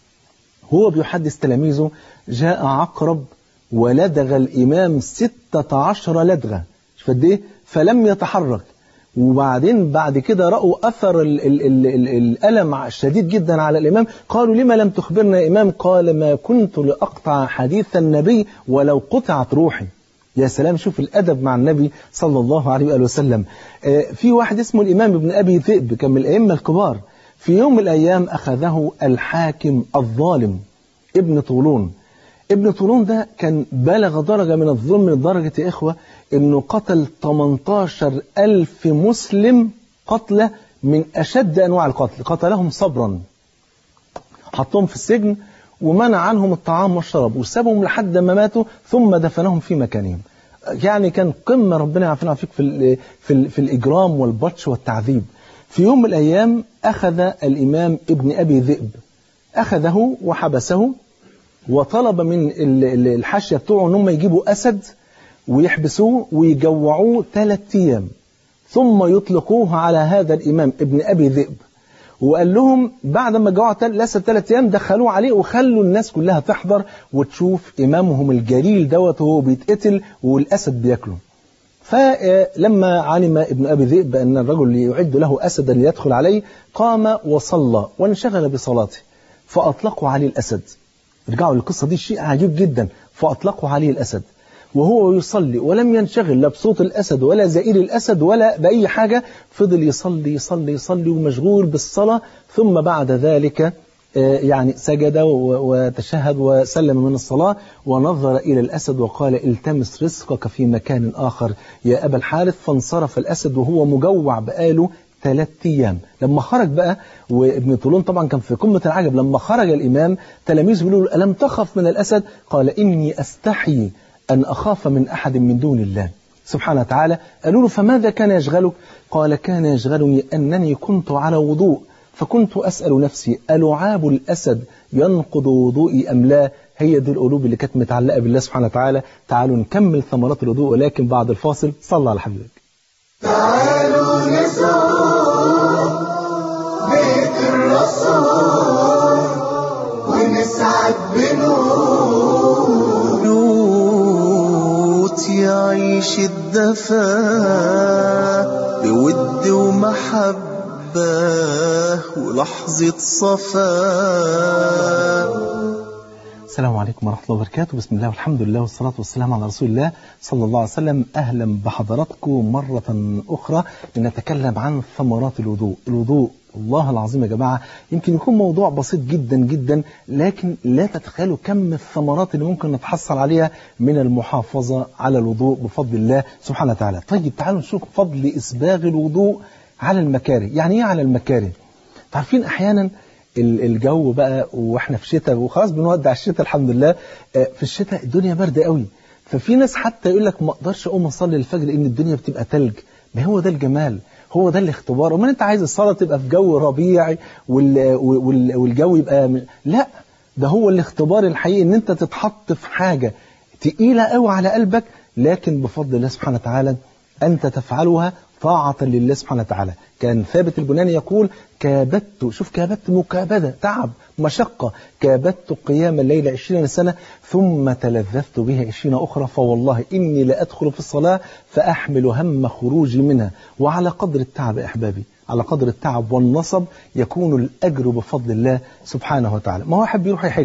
هو بيحدث تلاميذه جاء عقرب ولدغ الإمام ستة عشر لدغة فد ايه فلم يتحرك وبعدين بعد كده رأوا أثر ال ال ال ال الألم الشديد جدا على الإمام قالوا لما لم تخبرنا يا إمام قال ما كنت لأقطع حديث النبي ولو قطعت روحي يا سلام شوف الأدب مع النبي صلى الله عليه وآله وسلم في واحد اسمه الإمام ابن أبي ذئب كان من الأئمة الكبار في يوم من الأيام أخذه الحاكم الظالم ابن طولون ابن طولون ده كان بلغ درجة من الظلم لدرجة يا إخوة انه قتل 18 ألف مسلم قتلة من أشد أنواع القتل قتلهم صبرا حطهم في السجن ومنع عنهم الطعام والشراب وسابهم لحد ما ماتوا ثم دفنهم في مكانهم يعني كان قمة ربنا يعافينا فيك في ال في, ال في الإجرام والبطش والتعذيب في يوم من الأيام أخذ الإمام ابن أبي ذئب أخذه وحبسه وطلب من ال- ال- الحاشية بتوعه أنهم يجيبوا أسد ويحبسوه ويجوعوه ثلاث أيام ثم يطلقوه على هذا الإمام ابن أبي ذئب وقال لهم بعد ما جوعوا تل- الأسد ثلاث أيام دخلوه عليه وخلوا الناس كلها تحضر وتشوف إمامهم الجليل دوت وهو بيتقتل والأسد بياكله فلما علم ابن أبي ذئب أن الرجل يعد له أسدا ليدخل عليه قام وصلى وانشغل بصلاته فأطلقوا عليه الأسد رجعوا للقصة دي شيء عجيب جدا فأطلقوا عليه الأسد وهو يصلي ولم ينشغل لا بصوت الأسد ولا زئير الأسد ولا بأي حاجة فضل يصلي يصلي يصلي ومشغول بالصلاة ثم بعد ذلك آه، يعني سجد و- وتشهد وسلم من الصلاة ونظر إلى الأسد وقال التمس رزقك في مكان آخر يا أبا الحارث فانصرف الأسد وهو مجوع بقاله ثلاث أيام لما خرج بقى وابن طولون طبعا كان في قمة العجب لما خرج الإمام تلاميذه بيقولوا له ألم تخف من الأسد قال إني أستحي أن أخاف من أحد من دون الله سبحانه وتعالى قالوا له فماذا كان يشغلك قال كان يشغلني أنني كنت على وضوء فكنت أسأل نفسي ألعاب الأسد ينقض وضوئي أم لا هي دي القلوب اللي كانت متعلقة بالله سبحانه وتعالى تعالوا نكمل ثمرات الوضوء ولكن بعد الفاصل صلى على حبيبك تعالوا نزور بيت الرسول ونسعد بنور بيوت يعيش الدفا بود ومحبة ولحظة صفا السلام عليكم ورحمة الله وبركاته بسم الله والحمد لله والصلاة والسلام على رسول الله صلى الله عليه وسلم أهلا بحضراتكم مرة أخرى لنتكلم عن ثمرات الوضوء الوضوء الله العظيم يا جماعة يمكن يكون موضوع بسيط جدا جدا لكن لا تتخيلوا كم الثمرات اللي ممكن نتحصل عليها من المحافظة على الوضوء بفضل الله سبحانه وتعالى طيب تعالوا نشوف فضل إسباغ الوضوء على المكاره يعني إيه على المكاره عارفين أحيانا ال- الجو بقى واحنا في شتاء وخلاص بنودع الشتاء الحمد لله آه، في الشتاء الدنيا باردة قوي ففي ناس حتى يقول لك ما اقدرش اقوم اصلي الفجر لان الدنيا بتبقى تلج ما هو ده الجمال هو ده الاختبار امال انت عايز الصلاه تبقى في جو ربيعي وال... وال... والجو يبقى م- لا ده هو الاختبار الحقيقي ان انت تتحط في حاجه تقيله قوي على قلبك لكن بفضل الله سبحانه وتعالى أنت تفعلها طاعة لله سبحانه وتعالى كان ثابت البناني يقول كابدت شوف كابدت مكابدة تعب مشقة كابدت قيام الليل عشرين سنة ثم تلذذت به عشرين أخرى فوالله إني لأدخل في الصلاة فأحمل هم خروجي منها وعلى قدر التعب يا أحبابي على قدر التعب والنصب يكون الأجر بفضل الله سبحانه وتعالى ما هو واحد بيروح يحج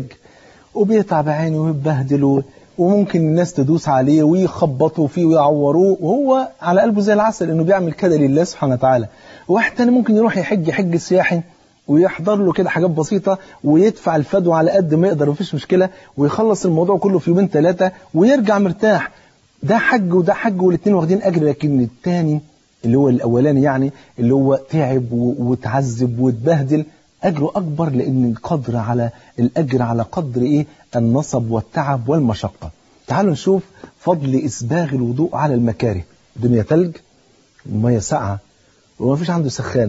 وبيتعب عينه ويبهدل و- وممكن الناس تدوس عليه ويخبطوا فيه ويعوروه وهو على قلبه زي العسل انه بيعمل كده لله سبحانه وتعالى واحد تاني ممكن يروح يحج حج سياحي ويحضر له كده حاجات بسيطة ويدفع الفدوى على قد ما يقدر مفيش مشكلة ويخلص الموضوع كله في يومين ثلاثة ويرجع مرتاح ده حج وده حج والاثنين واخدين أجر لكن التاني اللي هو الأولاني يعني اللي هو تعب و- وتعذب واتبهدل أجره أكبر لأن القدر على الأجر على قدر إيه النصب والتعب والمشقة تعالوا نشوف فضل إسباغ الوضوء على المكاره الدنيا تلج ومية ساقعة وما فيش عنده سخان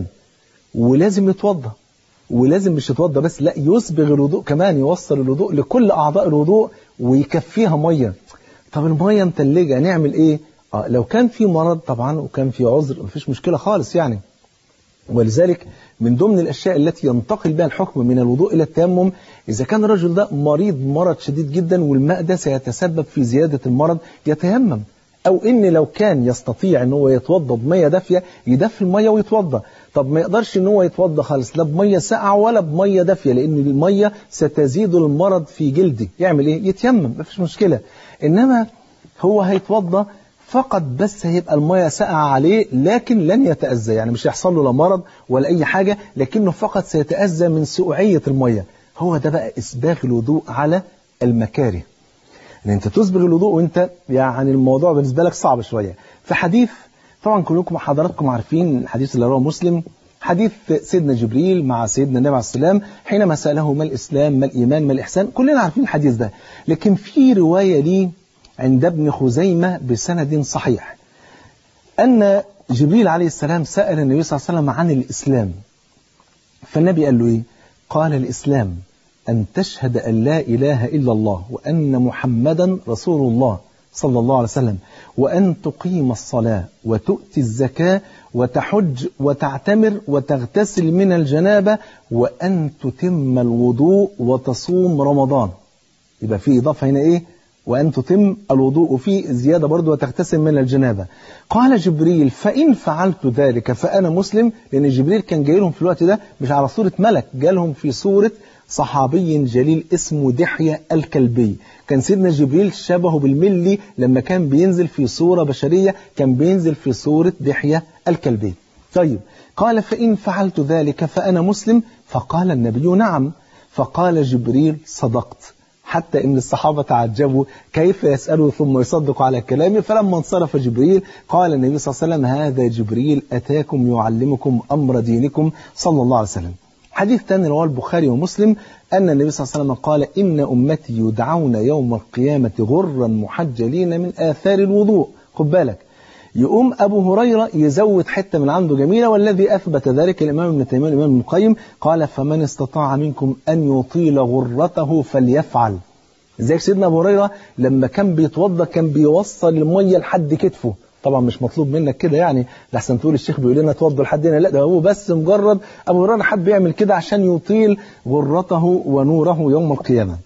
ولازم يتوضى ولازم مش يتوضى بس لا يسبغ الوضوء كمان يوصل الوضوء لكل أعضاء الوضوء ويكفيها مية طب المية متلجة نعمل إيه؟ آه لو كان في مرض طبعا وكان في عذر مفيش مشكلة خالص يعني ولذلك من ضمن الأشياء التي ينتقل بها الحكم من الوضوء إلى التيمم إذا كان الرجل ده مريض مرض شديد جدا والماء ده سيتسبب في زيادة المرض يتيمم أو إن لو كان يستطيع إن هو يتوضى بمية دافية يدفي المية ويتوضى طب ما يقدرش إن هو يتوضى خالص لا بمية ساقعة ولا بمية دافية لأن المية ستزيد المرض في جلده يعمل إيه؟ يتيمم مفيش مشكلة إنما هو هيتوضى فقط بس هيبقى المية ساقعة عليه لكن لن يتأذى يعني مش هيحصل له لا مرض ولا أي حاجة لكنه فقط سيتأذى من سقوعية المية هو ده بقى إسباغ الوضوء على المكاره ان انت تسبغ الوضوء وانت يعني الموضوع بالنسبه لك صعب شويه في حديث طبعا كلكم حضراتكم عارفين الحديث اللي رواه مسلم حديث سيدنا جبريل مع سيدنا النبي عليه السلام حينما ساله ما الاسلام ما الايمان ما الاحسان كلنا عارفين الحديث ده لكن في روايه ليه عند ابن خزيمة بسند صحيح أن جبريل عليه السلام سأل النبي صلى الله عليه وسلم عن الإسلام فالنبي قال له إيه؟ قال الإسلام أن تشهد أن لا إله إلا الله وأن محمدا رسول الله صلى الله عليه وسلم وأن تقيم الصلاة وتؤتي الزكاة وتحج وتعتمر وتغتسل من الجنابة وأن تتم الوضوء وتصوم رمضان يبقى في إضافة هنا إيه وأن تتم الوضوء في زيادة برضو وتغتسل من الجنابة قال جبريل فإن فعلت ذلك فأنا مسلم لأن جبريل كان جاي لهم في الوقت ده مش على صورة ملك جالهم في صورة صحابي جليل اسمه دحية الكلبي كان سيدنا جبريل شبهه بالملي لما كان بينزل في صورة بشرية كان بينزل في صورة دحية الكلبي طيب قال فإن فعلت ذلك فأنا مسلم فقال النبي نعم فقال جبريل صدقت حتى ان الصحابه تعجبوا كيف يساله ثم يصدق على كلامه فلما انصرف جبريل قال النبي صلى الله عليه وسلم هذا جبريل اتاكم يعلمكم امر دينكم صلى الله عليه وسلم. حديث ثاني رواه البخاري ومسلم ان النبي صلى الله عليه وسلم قال ان امتي يدعون يوم القيامه غرا محجلين من اثار الوضوء خد بالك يقوم أبو هريرة يزود حتة من عنده جميلة والذي أثبت ذلك الإمام ابن تيمية الإمام ابن القيم قال فمن استطاع منكم أن يطيل غرته فليفعل زي سيدنا أبو هريرة لما كان بيتوضى كان بيوصل المية لحد كتفه طبعا مش مطلوب منك كده يعني لحسن تقول الشيخ بيقول لنا اتوضوا لحد هنا لا ده هو بس مجرد ابو هريره حب يعمل كده عشان يطيل غرته ونوره يوم القيامه.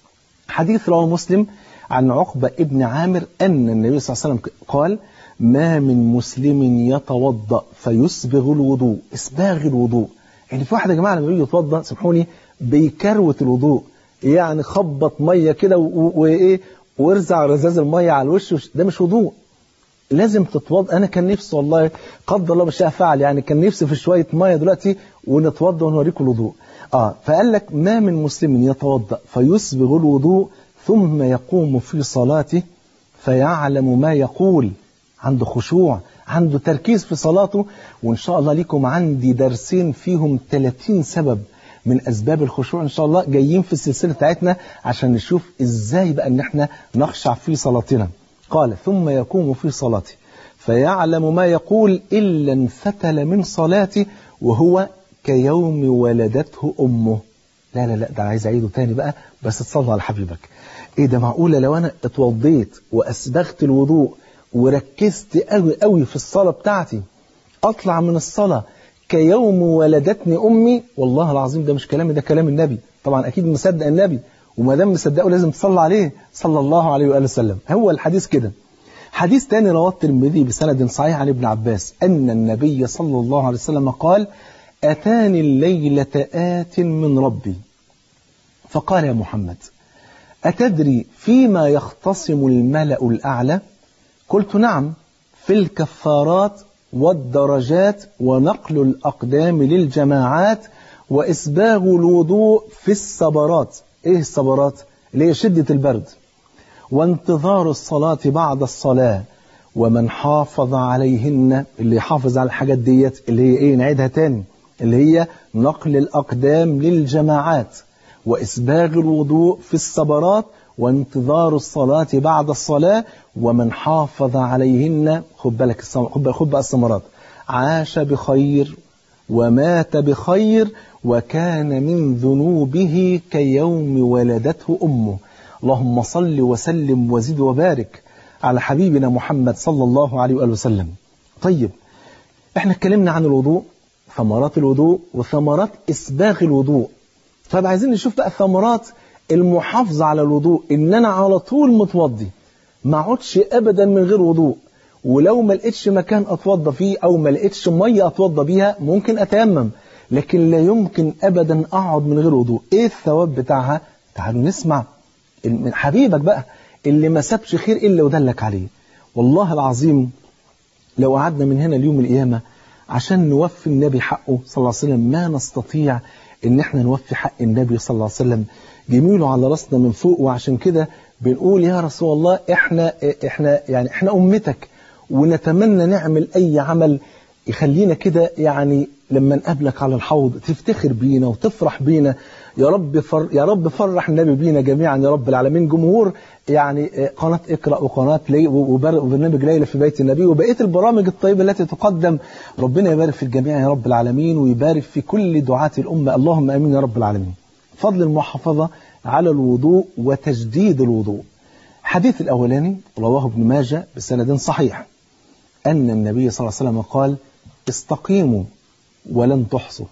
حديث رواه مسلم عن عقبه ابن عامر ان النبي صلى الله عليه وسلم قال: ما من مسلم يتوضا فيسبغ الوضوء، اسباغ الوضوء. يعني في واحد يا جماعه لما بيجي يتوضا سامحوني بيكروت الوضوء يعني خبط ميه كده وايه وارزع رذاذ الميه على الوش ده مش وضوء لازم تتوضا انا كان نفسي والله قدر الله بالشاء فعل يعني كان نفسي في شويه ميه دلوقتي ونتوضا ونوريكم الوضوء اه فقال لك ما من مسلم يتوضا فيسبغ الوضوء ثم يقوم في صلاته فيعلم ما يقول عنده خشوع عنده تركيز في صلاته وان شاء الله ليكم عندي درسين فيهم 30 سبب من اسباب الخشوع ان شاء الله جايين في السلسله بتاعتنا عشان نشوف ازاي بقى ان احنا نخشع في صلاتنا قال ثم يقوم في صلاته فيعلم ما يقول الا انفتل من صلاته وهو كيوم ولدته امه لا لا لا ده عايز اعيده تاني بقى بس تصلى على حبيبك ايه ده معقوله لو انا اتوضيت واسبغت الوضوء وركزت قوي قوي في الصلاه بتاعتي اطلع من الصلاه كيوم ولدتني امي والله العظيم ده مش كلامي ده كلام النبي طبعا اكيد مصدق النبي وما دام مصدقه لازم تصلي عليه صلى الله عليه واله وسلم هو الحديث كده حديث تاني رواه الترمذي بسند صحيح عن ابن عباس ان النبي صلى الله عليه وسلم قال اتاني الليله ات من ربي فقال يا محمد اتدري فيما يختصم الملا الاعلى قلت نعم في الكفارات والدرجات ونقل الأقدام للجماعات وإسباغ الوضوء في الصبرات إيه الصبرات؟ اللي هي شدة البرد وانتظار الصلاة بعد الصلاة ومن حافظ عليهن اللي يحافظ على الحاجات ديت اللي هي إيه نعيدها تاني اللي هي نقل الأقدام للجماعات وإسباغ الوضوء في الصبرات وانتظار الصلاة بعد الصلاة ومن حافظ عليهن خد بالك خد بقى الثمرات عاش بخير ومات بخير وكان من ذنوبه كيوم ولدته أمه اللهم صل وسلم وزد وبارك على حبيبنا محمد صلى الله عليه وآله وسلم طيب احنا اتكلمنا عن الوضوء ثمرات الوضوء وثمرات إسباغ الوضوء طيب عايزين نشوف بقى ثمرات المحافظة على الوضوء إن أنا على طول متوضي ما اقعدش أبدا من غير وضوء ولو ما لقيتش مكان أتوضى فيه أو ما لقيتش مية أتوضى بيها ممكن أتيمم لكن لا يمكن أبدا أقعد من غير وضوء إيه الثواب بتاعها تعالوا نسمع من حبيبك بقى اللي ما سابش خير إلا ودلك عليه والله العظيم لو قعدنا من هنا ليوم القيامة عشان نوفي النبي حقه صلى الله عليه وسلم ما نستطيع ان احنا نوفي حق النبي صلى الله عليه وسلم جميله على راسنا من فوق وعشان كده بنقول يا رسول الله احنا احنا يعني احنا امتك ونتمنى نعمل اي عمل يخلينا كده يعني لما نقابلك على الحوض تفتخر بينا وتفرح بينا يا رب فر يا رب فرح النبي بينا جميعا يا رب العالمين جمهور يعني قناة اقرأ وقناة لي وبرنامج ليلى في بيت النبي وبقية البرامج الطيبة التي تقدم ربنا يبارك في الجميع يا رب العالمين ويبارك في كل دعاة الأمة اللهم آمين يا رب العالمين فضل المحافظة على الوضوء وتجديد الوضوء الحديث الأولاني رواه ابن ماجه بسند صحيح أن النبي صلى الله عليه وسلم قال استقيموا ولن تحصوا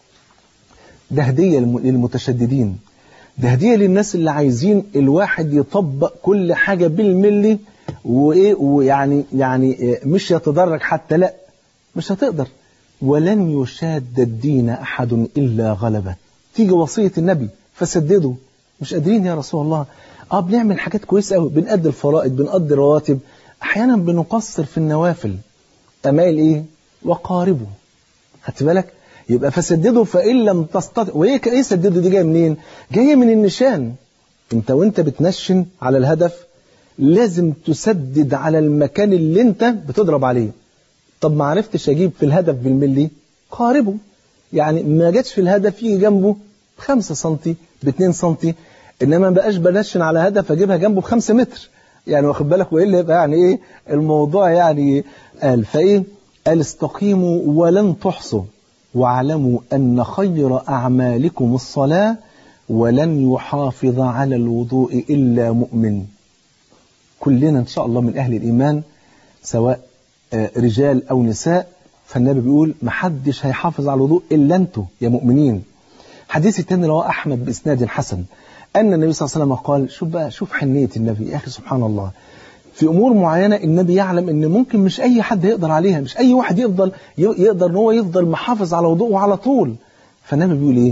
ده هدية للمتشددين ده هدية للناس اللي عايزين الواحد يطبق كل حاجة بالملي وإيه ويعني يعني مش يتدرج حتى لا مش هتقدر ولن يشاد الدين أحد إلا غلبه تيجي وصية النبي فسددوا مش قادرين يا رسول الله اه بنعمل حاجات كويسة قوي بنأدي الفرائض بنقضي الرواتب أحيانا بنقصر في النوافل أمال إيه وقاربوا خدت بالك يبقى فسددوا فإن لم تستطع وإيه إيه سددوا دي جاية منين جاية من النشان انت وانت بتنشن على الهدف لازم تسدد على المكان اللي انت بتضرب عليه طب ما عرفتش اجيب في الهدف بالملي قاربه يعني ما جاتش في الهدف يجي جنبه بخمسة سنتي باتنين سنتي انما ما بقاش بنشن على هدف اجيبها جنبه بخمسة متر يعني واخد بالك والا يبقى يعني ايه الموضوع يعني قال فايه قال استقيموا ولن تحصوا واعلموا ان خير اعمالكم الصلاه ولن يحافظ على الوضوء الا مؤمن كلنا ان شاء الله من اهل الايمان سواء رجال او نساء فالنبي بيقول محدش هيحافظ على الوضوء الا انتوا يا مؤمنين حديث الثاني رواه احمد باسناد حسن ان النبي صلى الله عليه وسلم قال شوف بقى شوف حنيه النبي يا اخي سبحان الله في امور معينه النبي يعلم ان ممكن مش اي حد يقدر عليها مش اي واحد يفضل يقدر ان هو يفضل محافظ على وضوءه على طول فالنبي بيقول ايه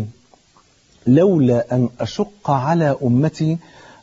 لولا ان اشق على امتي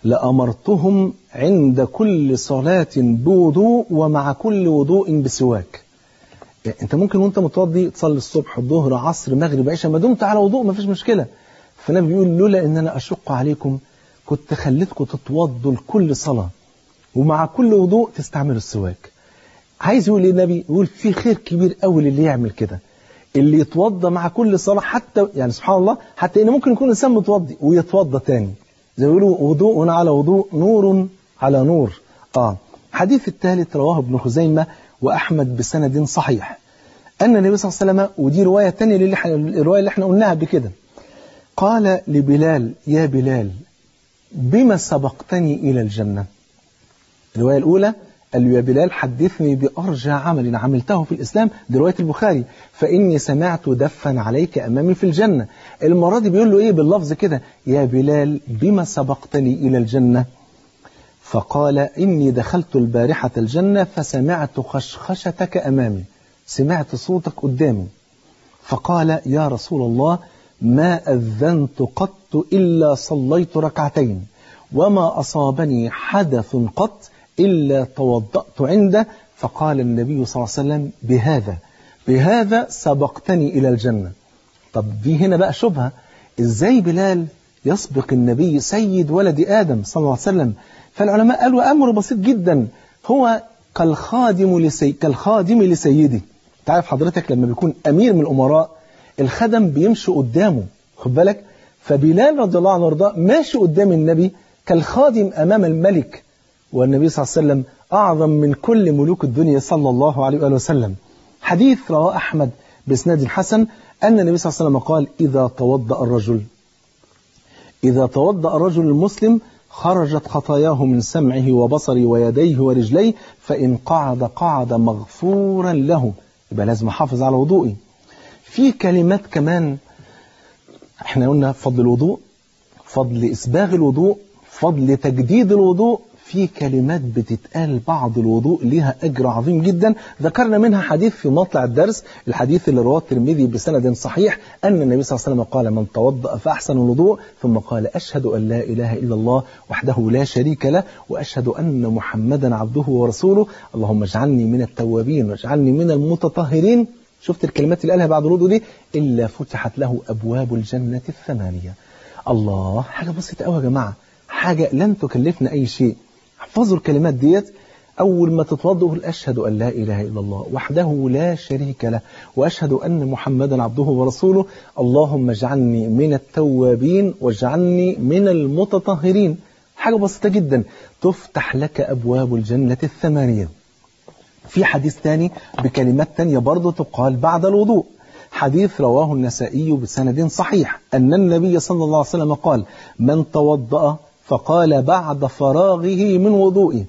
لامرتهم عند كل صلاه بوضوء ومع كل وضوء بسواك يعني انت ممكن وانت متوضي تصلي الصبح الظهر عصر مغرب عشاء ما دمت على وضوء ما فيش مشكله فالنبي بيقول لولا ان انا اشق عليكم كنت خليتكم تتوضوا لكل صلاه ومع كل وضوء تستعملوا السواك عايز يقول ايه النبي يقول في خير كبير قوي للي يعمل كده اللي يتوضى مع كل صلاة حتى يعني سبحان الله حتى ان ممكن يكون انسان متوضي ويتوضى تاني زي ما بيقولوا وضوء على وضوء نور على نور اه الحديث الثالث رواه ابن خزيمة واحمد بسند صحيح ان النبي صلى الله عليه وسلم ودي رواية ثانيه للرواية اللي احنا قلناها بكده قال لبلال يا بلال بما سبقتني الى الجنه الرواية الأولى قال له يا بلال حدثني بأرجى عمل عملته في الإسلام دي رواية البخاري فإني سمعت دفا عليك أمامي في الجنة المرة دي بيقول له إيه باللفظ كده يا بلال بما سبقتني إلى الجنة فقال إني دخلت البارحة الجنة فسمعت خشخشتك أمامي سمعت صوتك قدامي فقال يا رسول الله ما أذنت قط إلا صليت ركعتين وما أصابني حدث قط إلا توضأت عنده فقال النبي صلى الله عليه وسلم بهذا بهذا سبقتني إلى الجنة طب دي هنا بقى شبهة إزاي بلال يسبق النبي سيد ولد آدم صلى الله عليه وسلم فالعلماء قالوا أمر بسيط جدا هو كالخادم لسي... كالخادم لسيدي تعرف حضرتك لما بيكون أمير من الأمراء الخدم بيمشي قدامه خد بالك فبلال رضي الله عنه وارضاه ماشي قدام النبي كالخادم أمام الملك والنبي صلى الله عليه وسلم أعظم من كل ملوك الدنيا صلى الله عليه وآله وسلم حديث رواه أحمد بإسناد حسن أن النبي صلى الله عليه وسلم قال إذا توضأ الرجل إذا توضأ الرجل المسلم خرجت خطاياه من سمعه وبصره ويديه ورجليه فإن قعد قعد مغفورا له يبقى لازم أحافظ على وضوئي في كلمات كمان احنا قلنا فضل الوضوء فضل إسباغ الوضوء فضل تجديد الوضوء في كلمات بتتقال بعض الوضوء لها أجر عظيم جدا ذكرنا منها حديث في مطلع الدرس الحديث اللي رواه الترمذي بسند صحيح أن النبي صلى الله عليه وسلم قال من توضأ فأحسن الوضوء ثم قال أشهد أن لا إله إلا الله وحده لا شريك له وأشهد أن محمدا عبده ورسوله اللهم اجعلني من التوابين واجعلني من المتطهرين شفت الكلمات اللي قالها بعد الوضوء دي إلا فتحت له أبواب الجنة الثمانية الله حاجة بسيطة قوي يا جماعة حاجة لن تكلفنا أي شيء احفظوا الكلمات ديت أول ما تتوضأ قول أشهد أن لا إله إلا الله وحده لا شريك له وأشهد أن محمدا عبده ورسوله اللهم اجعلني من التوابين واجعلني من المتطهرين حاجة بسيطة جدا تفتح لك أبواب الجنة الثمانية في حديث ثاني بكلمات ثانية برضه تقال بعد الوضوء حديث رواه النسائي بسند صحيح أن النبي صلى الله عليه وسلم قال من توضأ فقال بعد فراغه من وضوئه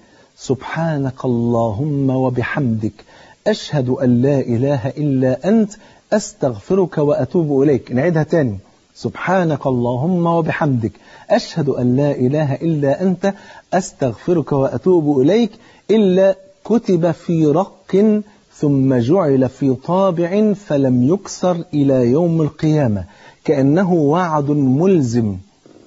سبحانك اللهم وبحمدك أشهد أن لا إله إلا أنت أستغفرك وأتوب إليك نعيدها تاني سبحانك اللهم وبحمدك أشهد أن لا إله إلا أنت أستغفرك وأتوب إليك إلا كتب في رق ثم جعل في طابع فلم يكسر إلى يوم القيامة كأنه وعد ملزم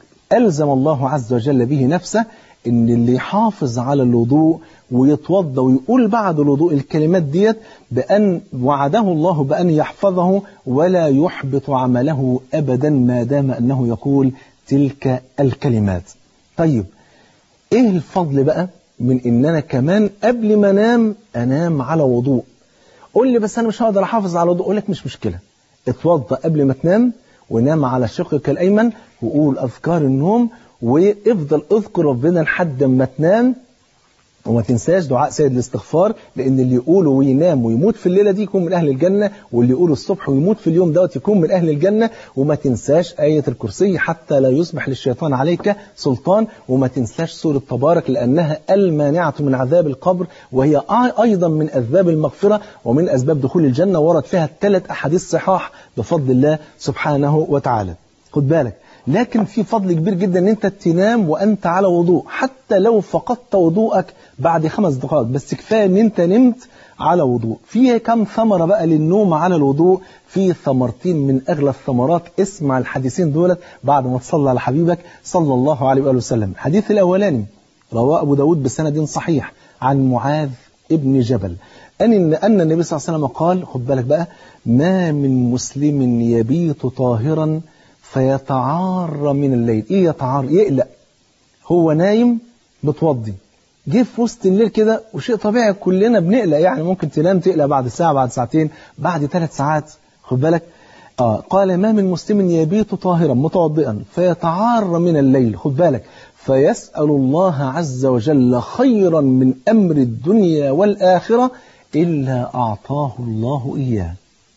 ألزم الله عز وجل به نفسه إن اللي يحافظ على الوضوء ويتوضى ويقول بعد الوضوء الكلمات ديت بأن وعده الله بأن يحفظه ولا يحبط عمله أبدا ما دام أنه يقول تلك الكلمات طيب إيه الفضل بقى من إن أنا كمان قبل ما أنام أنام على وضوء قول لي بس أنا مش هقدر أحافظ على الوضوء أقول لك مش مشكلة اتوضى قبل ما تنام ونام على شقك الأيمن وقول أذكار النوم وافضل اذكر ربنا لحد ما تنام وما تنساش دعاء سيد الاستغفار لان اللي يقوله وينام ويموت في الليله دي يكون من اهل الجنه واللي يقوله الصبح ويموت في اليوم دوت يكون من اهل الجنه وما تنساش ايه الكرسي حتى لا يصبح للشيطان عليك سلطان وما تنساش سوره تبارك لانها المانعه من عذاب القبر وهي ايضا من اسباب المغفره ومن اسباب دخول الجنه ورد فيها ثلاث احاديث صحاح بفضل الله سبحانه وتعالى خد بالك لكن في فضل كبير جدا ان انت تنام وانت على وضوء حتى لو فقدت وضوءك بعد خمس دقائق بس كفايه ان انت نمت على وضوء في كم ثمره بقى للنوم على الوضوء في ثمرتين من اغلى الثمرات اسمع الحديثين دولت بعد ما تصلي على حبيبك صلى الله عليه واله وسلم الحديث الاولاني رواه ابو داود بسند صحيح عن معاذ ابن جبل أن أن النبي صلى الله عليه وسلم قال خد بالك بقى ما من مسلم يبيت طاهرا فيتعار من الليل ايه يتعار يقلق هو نايم متوضي جه في وسط الليل كده وشيء طبيعي كلنا بنقلق يعني ممكن تنام تقلق بعد ساعة بعد ساعتين بعد ثلاث ساعات خد بالك آه قال ما من مسلم يبيت طاهرا متوضئا فيتعار من الليل خد بالك فيسأل الله عز وجل خيرا من أمر الدنيا والآخرة إلا أعطاه الله إياه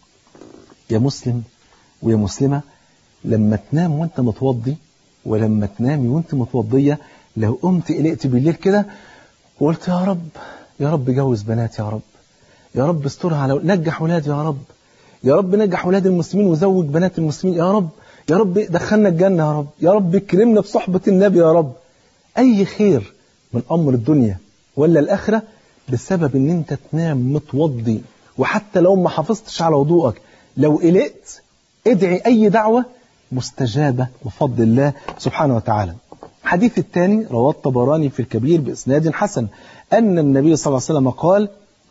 يا مسلم ويا مسلمة لما تنام وانت متوضي ولما تنامي وانت متوضية لو قمت قلقت بالليل كده وقلت يا رب يا رب جوز بنات يا رب يا رب استرها على نجح ولادي يا رب يا رب نجح ولاد المسلمين وزوج بنات المسلمين يا رب يا رب دخلنا الجنة يا رب يا رب اكرمنا بصحبة النبي يا رب أي خير من أمر الدنيا ولا الآخرة بسبب ان انت تنام متوضي وحتى لو ما حافظتش على وضوءك لو قلقت ادعي أي دعوة مستجابة بفضل الله سبحانه وتعالى الحديث الثاني رواه الطبراني في الكبير بإسناد حسن أن النبي صلى الله عليه وسلم قال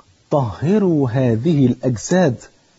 طهروا هذه الأجساد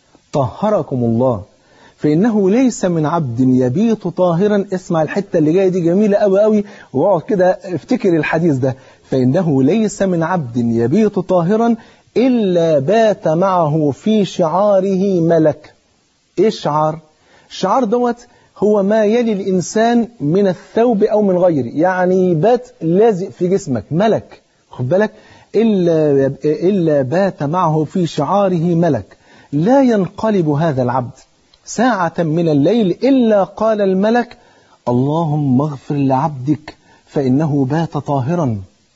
طهركم الله فإنه ليس من عبد يبيت طاهرا اسمع الحتة اللي جاية دي جميلة قوي قوي واقعد كده افتكر الحديث ده فإنه ليس من عبد يبيت طاهرا إلا بات معه في شعاره ملك إيه الشعار؟ الشعار دوت هو ما يلي الإنسان من الثوب أو من غيره يعني بات لازق في جسمك ملك خد بالك إلا, إلا بات معه في شعاره ملك لا ينقلب هذا العبد ساعة من الليل إلا قال الملك اللهم اغفر لعبدك فإنه بات طاهرا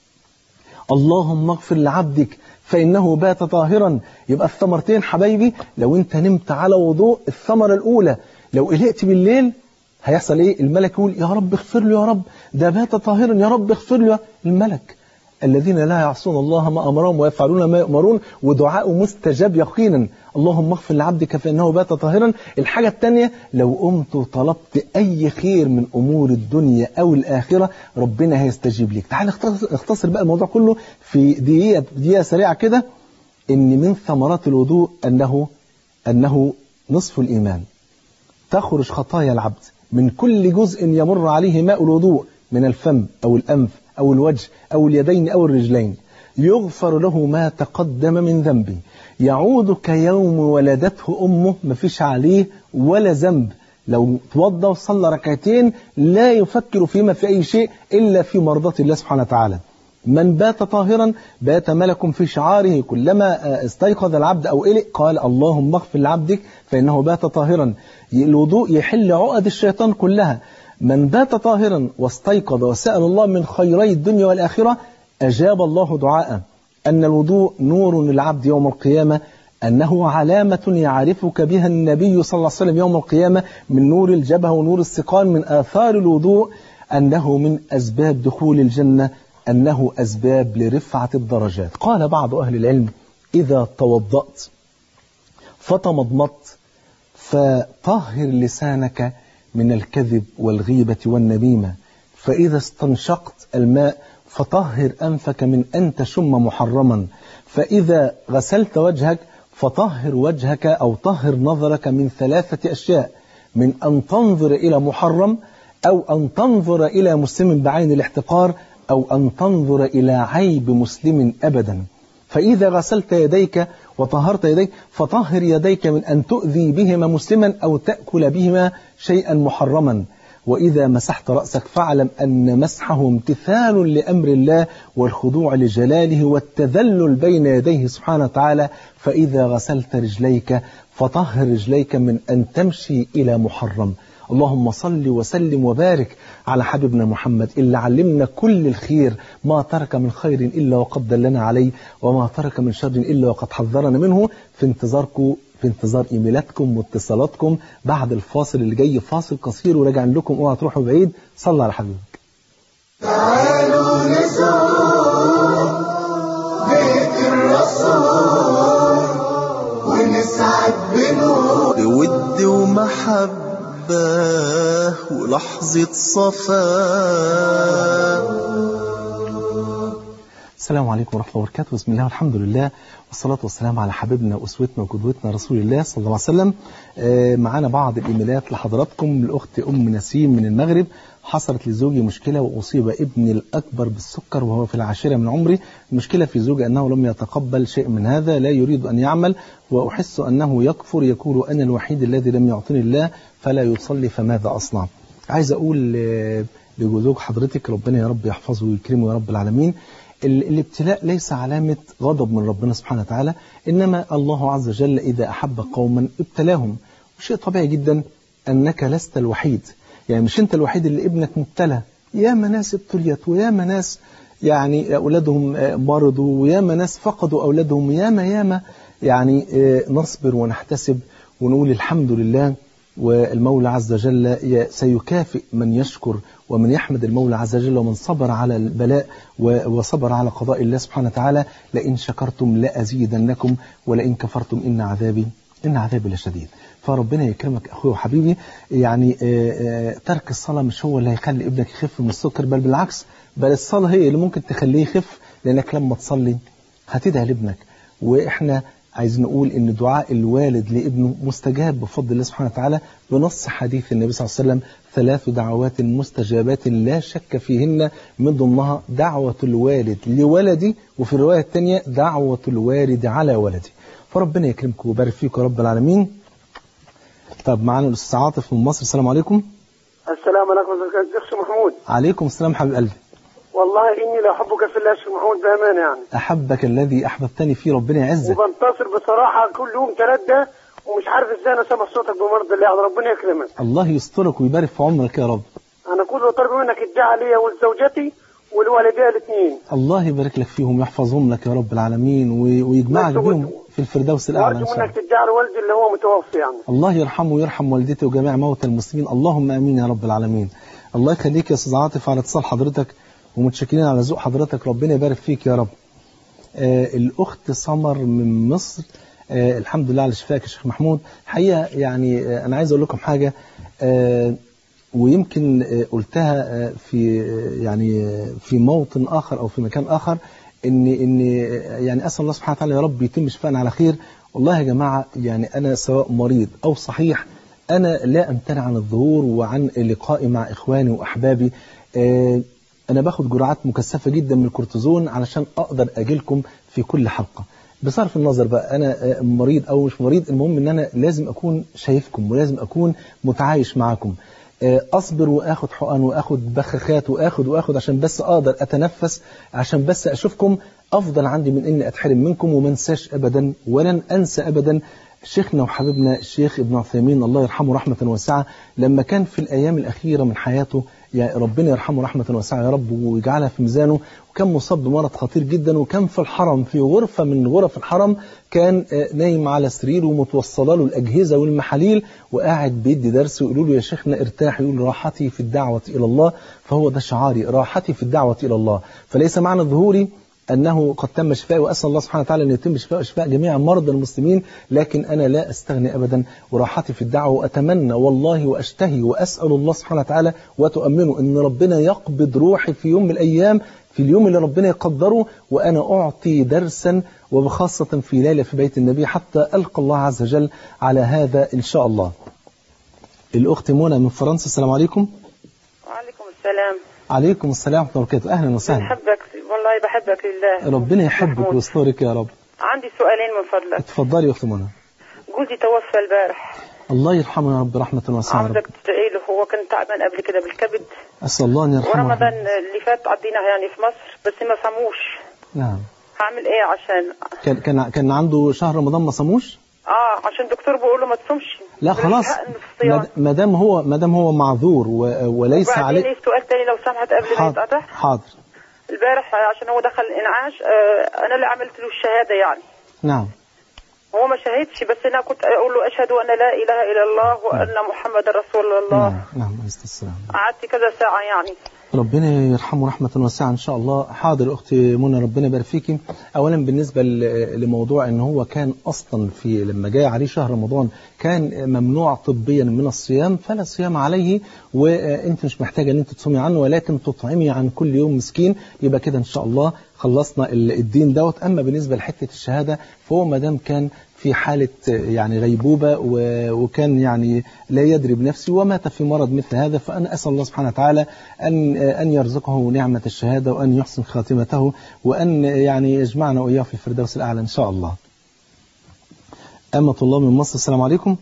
اللهم اغفر لعبدك فإنه بات طاهرا يبقى الثمرتين حبايبي لو انت نمت على وضوء الثمرة الأولى لو قلقت بالليل هيحصل ايه الملك يقول يا رب اغفر له يا رب ده بات طاهرا يا رب اغفر له الملك الذين لا يعصون الله ما أمرهم ويفعلون ما يؤمرون ودعاء مستجاب يقينا اللهم اغفر لعبدك فإنه بات طاهرا الحاجة الثانية لو قمت وطلبت أي خير من أمور الدنيا أو الآخرة ربنا هيستجيب لك تعال نختصر بقى الموضوع كله في دقيقة, دقيقة سريعة كده إن من ثمرات الوضوء أنه أنه نصف الإيمان تخرج خطايا العبد من كل جزء يمر عليه ماء الوضوء من الفم أو الأنف أو الوجه أو اليدين أو الرجلين يغفر له ما تقدم من ذنبه يعود كيوم ولدته أمه مفيش عليه ولا ذنب لو توضى وصلى ركعتين لا يفكر فيما في أي شيء إلا في مرضاة الله سبحانه وتعالى من بات طاهرا بات ملك في شعاره كلما استيقظ العبد أو إلئ قال اللهم اغفر لعبدك فإنه بات طاهرا الوضوء يحل عقد الشيطان كلها من بات طاهرا واستيقظ وسأل الله من خيري الدنيا والآخرة أجاب الله دعاءه أن الوضوء نور للعبد يوم القيامة أنه علامة يعرفك بها النبي صلى الله عليه وسلم يوم القيامة من نور الجبهة ونور السقان من آثار الوضوء أنه من أسباب دخول الجنة أنه أسباب لرفعة الدرجات قال بعض أهل العلم إذا توضأت فتمضمضت فطهر لسانك من الكذب والغيبة والنميمة فإذا استنشقت الماء فطهر أنفك من أن تشم محرما فإذا غسلت وجهك فطهر وجهك أو طهر نظرك من ثلاثة أشياء من أن تنظر إلى محرم أو أن تنظر إلى مسلم بعين الاحتقار أو أن تنظر إلى عيب مسلم أبدا فإذا غسلت يديك وطهرت يديك فطهر يديك من أن تؤذي بهما مسلما أو تأكل بهما شيئا محرما وإذا مسحت رأسك فاعلم أن مسحه امتثال لأمر الله والخضوع لجلاله والتذلل بين يديه سبحانه وتعالى فإذا غسلت رجليك فطهر رجليك من أن تمشي إلى محرم اللهم صل وسلم وبارك على حبيبنا محمد اللي علمنا كل الخير ما ترك من خير إلا وقد دلنا عليه وما ترك من شر إلا وقد حذرنا منه في انتظاركم في انتظار ايميلاتكم واتصالاتكم بعد الفاصل اللي جاي فاصل قصير وراجع لكم اوعى تروحوا بعيد صلى على حبيبك تعالوا نزور بيت الرسول ونسعد بنور بود ومحبة ولحظة صفاء السلام عليكم ورحمة الله وبركاته بسم الله والحمد لله والصلاة والسلام على حبيبنا وأسوتنا وقدوتنا رسول الله صلى الله عليه وسلم آه، معانا بعض الإيميلات لحضراتكم الأخت أم نسيم من المغرب حصلت لزوجي مشكلة وأصيب ابني الأكبر بالسكر وهو في العاشرة من عمري المشكلة في زوجي أنه لم يتقبل شيء من هذا لا يريد أن يعمل وأحس أنه يكفر يقول أنا الوحيد الذي لم يعطني الله فلا يصلي فماذا أصنع عايز أقول آه، لزوج حضرتك ربنا يا رب يحفظه ويكرمه يا رب العالمين ال- الابتلاء ليس علامة غضب من ربنا سبحانه وتعالى إنما الله عز وجل إذا أحب قوما ابتلاهم وشيء طبيعي جدا أنك لست الوحيد يعني مش أنت الوحيد اللي ابنك مبتلى يا ناس ابتليت ويا ناس يعني أولادهم آه، مرضوا ويا ناس فقدوا أولادهم ياما ياما يعني آه، نصبر ونحتسب ونقول الحمد لله والمولى عز وجل ي- سيكافئ من يشكر ومن يحمد المولى عز وجل ومن صبر على البلاء و- وصبر على قضاء الله سبحانه وتعالى لئن شكرتم لأزيدنكم ولئن كفرتم إن عذابي إن عذابي لشديد فربنا يكرمك أخوي وحبيبي يعني آه، آه، ترك الصلاة مش هو اللي هيخلي ابنك يخف من السكر بل بالعكس بل الصلاة هي اللي ممكن تخليه يخف لأنك لما تصلي هتدعي لابنك وإحنا عايزين نقول ان دعاء الوالد لابنه مستجاب بفضل الله سبحانه وتعالى بنص حديث النبي صلى الله عليه وسلم ثلاث دعوات مستجابات لا شك فيهن من ضمنها دعوة الوالد لولدي وفي الرواية الثانية دعوة الوالد على ولدي فربنا يكرمكم ويبارك فيكم يا رب العالمين طب معانا الاستاذ عاطف من مصر السلام عليكم السلام عليكم اخي محمود عليكم السلام حبيب قلبي والله اني لاحبك في الله يا شيخ محمود بامانه يعني احبك الذي احببتني فيه ربنا يعزك وبنتصر بصراحه كل يوم ثلاثه ومش عارف ازاي انا سامع صوتك بمرض الله يعني ربنا يكرمك الله يسترك ويبارك في عمرك يا رب انا كل طالب منك الدعاء ليا ولزوجتي والوالدين الاثنين الله يبارك لك فيهم ويحفظهم لك يا رب العالمين وي- ويجمعك وأنت- بهم في الفردوس الأعلى إن وارجو شاء الله منك تدعي لوالدي اللي هو متوفي يعني الله يرحمه ويرحم والدته وجميع موتى المسلمين اللهم امين يا رب العالمين الله يخليك يا استاذ عاطف على اتصال حضرتك ومتشكرين على ذوق حضرتك ربنا يبارك فيك يا رب آه الاخت سمر من مصر آه الحمد لله على شفائك يا شيخ محمود حقيقه يعني آه انا عايز اقول لكم حاجه آه ويمكن آه، قلتها آه، في آه، يعني آه، في موطن اخر او في مكان اخر ان ان آه، يعني اسال الله سبحانه وتعالى يا رب يتم شفائنا على خير والله يا جماعه يعني انا سواء مريض او صحيح انا لا امتنع عن الظهور وعن اللقاء مع اخواني واحبابي آه، انا باخد جرعات مكثفه جدا من الكورتيزون علشان اقدر اجيلكم في كل حلقه بصرف النظر بقى انا آه، مريض او مش مريض المهم ان انا لازم اكون شايفكم ولازم اكون متعايش معاكم آه، اصبر واخد حقن واخد بخاخات واخد واخد عشان بس اقدر اتنفس عشان بس اشوفكم افضل عندي من اني اتحرم منكم وما انساش ابدا ولن انسى ابدا شيخنا وحبيبنا الشيخ ابن عثيمين الله يرحمه رحمة واسعة لما كان في الأيام الأخيرة من حياته يا ربنا يرحمه رحمة واسعة يا رب ويجعلها في ميزانه وكان مصاب بمرض خطير جدا وكان في الحرم في غرفة من غرف الحرم كان آه، نايم على سرير ومتوصله له الأجهزة والمحاليل وقاعد بيدي درس ويقولوا له يا شيخنا ارتاح يقول راحتي في الدعوة إلى الله فهو ده شعاري راحتي في الدعوة إلى الله فليس معنى ظهوري أنه قد تم شفائي وأسأل الله سبحانه وتعالى أن يتم شفاء وشفاء جميع مرضى المسلمين لكن أنا لا أستغني أبدا وراحتي في الدعوة وأتمنى والله وأشتهي وأسأل الله سبحانه وتعالى وتؤمنه أن ربنا يقبض روحي في يوم من الأيام في اليوم اللي ربنا يقدره وأنا أعطي درسا وبخاصة في ليلة في بيت النبي حتى ألقى الله عز وجل على هذا إن شاء الله الأخت منى من فرنسا السلام عليكم وعليكم السلام عليكم السلام ورحمة الله وبركاته أهلا وسهلا بحبك والله بحبك لله ربنا يحبك محمود. ويسترك يا رب عندي سؤالين من فضلك اتفضلي يا أخت منى جوزي توفى البارح الله يرحمه يا رب رحمة واسعة يا رب عاوزك تدعي له هو كان تعبان قبل كده بالكبد أسأل الله أن يرحمه ورمضان اللي فات عديناه يعني في مصر بس ما صاموش نعم هعمل ايه عشان كان كان كان عنده شهر رمضان ما صاموش اه عشان الدكتور بيقول له ما تصومش لا ملوش خلاص حق إنه في الصيام. ما دام هو ما دام هو معذور و- وليس وبعدين عليه ليه سؤال تاني لو سمحت قبل ما حاضر يتقطع حاضر البارح عشان هو دخل انعاش آه انا اللي عملت له الشهاده يعني نعم هو ما شهدش بس انا كنت اقول له اشهد ان لا اله الا الله وان محمد رسول الله نعم نعم عليه الصلاة والسلام قعدت كذا ساعه يعني ربنا يرحمه رحمة واسعة إن شاء الله حاضر أختي منى ربنا يبارك فيكي أولا بالنسبة ل- لموضوع إن هو كان أصلا في لما جاء عليه شهر رمضان كان ممنوع طبيا من الصيام فلا صيام عليه وأنت مش محتاجة أن أنت تصومي عنه ولكن تطعمي عن كل يوم مسكين يبقى كده إن شاء الله خلصنا ال- الدين دوت أما بالنسبة لحتة الشهادة فهو ما دام كان في حالة يعني غيبوبة و- وكان يعني لا يدري بنفسه ومات في مرض مثل هذا فأنا أسأل الله سبحانه وتعالى أن أن يرزقه نعمة الشهادة وأن يحسن خاتمته وأن يعني يجمعنا وإياه في الفردوس الأعلى إن شاء الله. أمة الله من مصر السلام عليكم.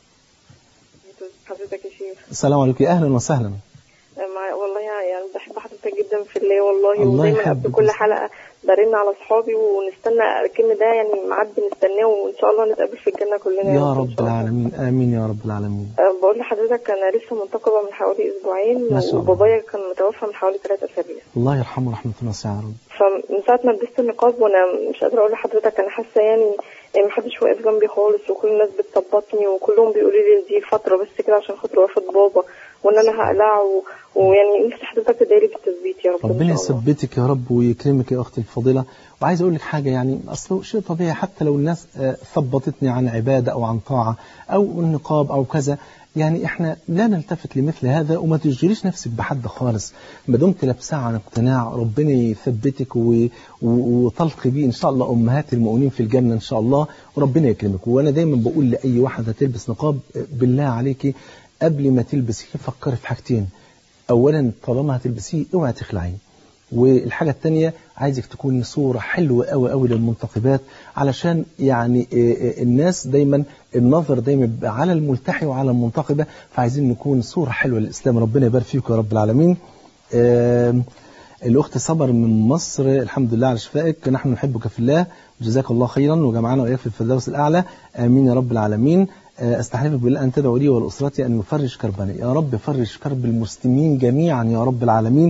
حضرتك يا شيخ السلام عليكم يا أهلا وسهلا. مع والله يعني بحب حضرتك جدا في الله والله الله ودايما يحبك قبل كل بس. حلقه برن على اصحابي ونستنى الكلمه ده يعني ميعاد بنستناه وان شاء الله نتقابل في الجنه كلنا يا إن رب شاء الله. العالمين آمين يا رب العالمين. أه، بقول لحضرتك انا لسه منتقبه من حوالي اسبوعين ما شاء الله. وبابايا كان متوفى من حوالي ثلاث اسابيع الله يرحمه رحمة واسعة يا رب. فمن ساعه ما لبست النقاب وانا مش قادره اقول لحضرتك انا حاسه يعني يعني محدش واقف جنبي خالص وكل الناس بتثبطني وكلهم بيقولوا لي دي فتره بس كده عشان خاطر وفاه بابا وان انا هقلع و... ويعني نفسي حضرتك تدعي بالتثبيت يا رب إن ربنا شاء الله. يثبتك يا رب ويكرمك يا أختي الفضيلة وعايز أقول لك حاجة يعني أصله شيء طبيعي حتى لو الناس آه، ثبطتني عن عبادة أو عن طاعة أو النقاب أو كذا يعني احنا لا نلتفت لمثل هذا وما تشغليش نفسك بحد خالص ما دمت لابساه عن اقتناع ربنا يثبتك و... و... وتلقي بيه ان شاء الله امهات المؤمنين في الجنه ان شاء الله وربنا يكرمك وانا دايما بقول لاي واحده تلبس نقاب آه، بالله عليكي قبل ما تلبسيه فكري في حاجتين اولا طالما هتلبسيه اوعي تخلعيه والحاجة التانية عايزك تكون صورة حلوة قوي قوي للمنتقبات علشان يعني آه، آه، الناس دايما النظر دايما بيبقى على الملتحي وعلى المنتقبة فعايزين نكون صورة حلوة للإسلام ربنا يبارك فيكم يا رب العالمين آم، الأخت صبر من مصر الحمد لله على شفائك نحن نحبك في الله جزاك الله خيرا وجمعنا وإياك في الفردوس الأعلى آمين يا رب العالمين آه، أستحلفك بالله أن تدعو لي ولأسرتي أن نفرج كربنا يا رب فرج كرب المسلمين جميعا يا رب العالمين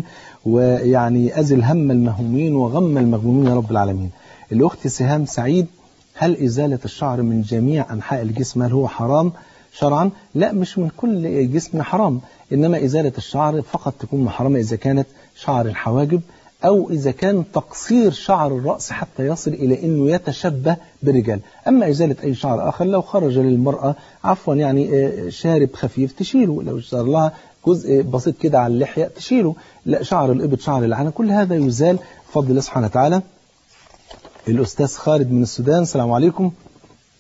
ويعني أزل هم المهمومين وغم المغمومين يا رب العالمين الأخت سهام سعيد هل إزالة الشعر من جميع أنحاء الجسم هل هو حرام شرعا لا مش من كل جسم حرام إنما إزالة الشعر فقط تكون محرمة إذا كانت شعر الحواجب أو إذا كان تقصير شعر الرأس حتى يصل إلى أنه يتشبه بالرجال أما إزالة أي شعر آخر لو خرج للمرأة عفوا يعني آه، شارب خفيف تشيله لو صار لها جزء بسيط كده على اللحية تشيله لا شعر الإبط شعر العنى كل هذا يزال بفضل الله سبحانه وتعالى الأستاذ خالد من السودان السلام عليكم